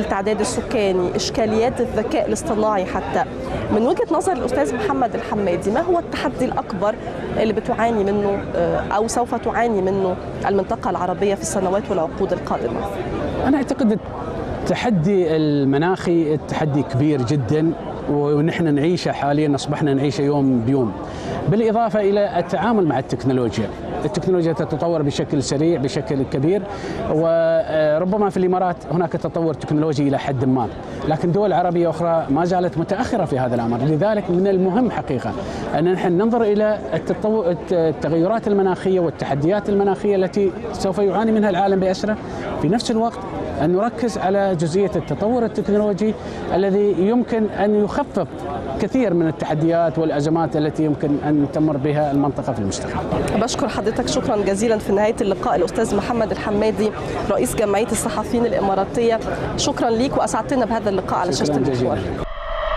التعداد السكاني اشكاليات الذكاء الاصطناعي حتى من وجهه نظر الاستاذ محمد الحمادي ما هو التحدي الاكبر اللي بتعاني منه آه، او سوف تعاني منه المنطقه العربيه في السنوات والعقود القادمه انا اعتقد التحدي المناخي التحدي كبير جدا ونحن نعيشه حاليا اصبحنا نعيشه يوم بيوم بالاضافه الى التعامل مع التكنولوجيا التكنولوجيا تتطور بشكل سريع بشكل كبير وربما في الامارات هناك تطور تكنولوجي الى حد ما لكن دول عربيه اخرى ما زالت متاخره في هذا الامر لذلك من المهم حقيقه ان نحن ننظر الى التطو... التغيرات المناخيه والتحديات المناخيه التي سوف يعاني منها العالم باسره في نفس الوقت أن نركز على جزئية التطور التكنولوجي الذي يمكن أن يخفف كثير من التحديات والأزمات التي يمكن أن تمر بها المنطقة في المستقبل بشكر حضرتك شكرا جزيلا في نهاية اللقاء الأستاذ محمد الحمادي رئيس جمعية الصحفيين الإماراتية شكرا ليك وأسعدتنا بهذا اللقاء على شاشة شكرا المحور جزيلا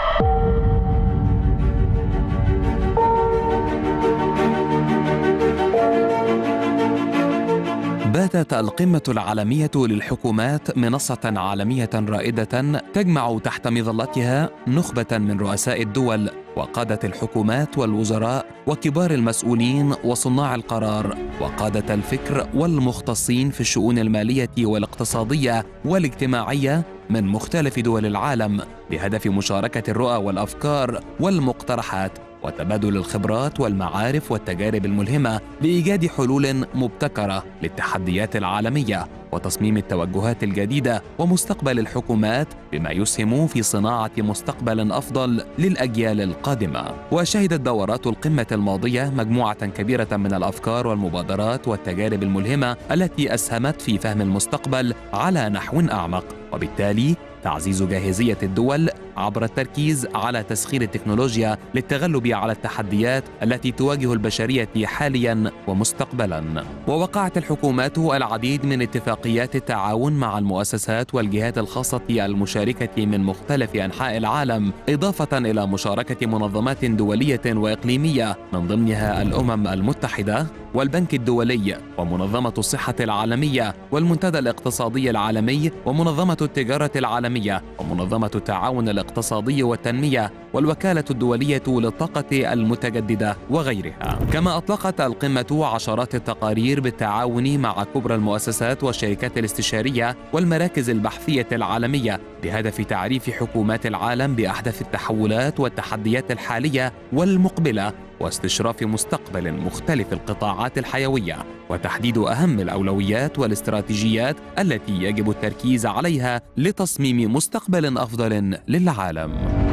باتت القمة العالمية للحكومات منصة عالمية رائدة تجمع تحت مظلتها نخبة من رؤساء الدول وقادة الحكومات والوزراء وكبار المسؤولين وصناع القرار وقادة الفكر والمختصين في الشؤون المالية والاقتصادية والاجتماعية من مختلف دول العالم بهدف مشاركة الرؤى والأفكار والمقترحات وتبادل الخبرات والمعارف والتجارب الملهمه لايجاد حلول مبتكره للتحديات العالميه وتصميم التوجهات الجديده ومستقبل الحكومات بما يسهم في صناعه مستقبل افضل للاجيال القادمه وشهدت دورات القمه الماضيه مجموعه كبيره من الافكار والمبادرات والتجارب الملهمه التي اسهمت في فهم المستقبل على نحو اعمق وبالتالي تعزيز جاهزيه الدول عبر التركيز على تسخير التكنولوجيا للتغلب على التحديات التي تواجه البشريه حاليا ومستقبلا ووقعت الحكومات العديد من اتفاقيات التعاون مع المؤسسات والجهات الخاصه المشاركه من مختلف انحاء العالم اضافه الى مشاركه منظمات دوليه واقليميه من ضمنها الامم المتحده والبنك الدولي ومنظمه الصحه العالميه والمنتدى الاقتصادي العالمي ومنظمه التجاره العالميه ومنظمه التعاون الاقتصادي والتنميه والوكاله الدوليه للطاقه المتجدده وغيرها كما اطلقت القمه عشرات التقارير بالتعاون مع كبرى المؤسسات والشركات الاستشاريه والمراكز البحثيه العالميه بهدف تعريف حكومات العالم باحدث التحولات والتحديات الحاليه والمقبله واستشراف مستقبل مختلف القطاعات الحيويه وتحديد اهم الاولويات والاستراتيجيات التي يجب التركيز عليها لتصميم مستقبل افضل للعالم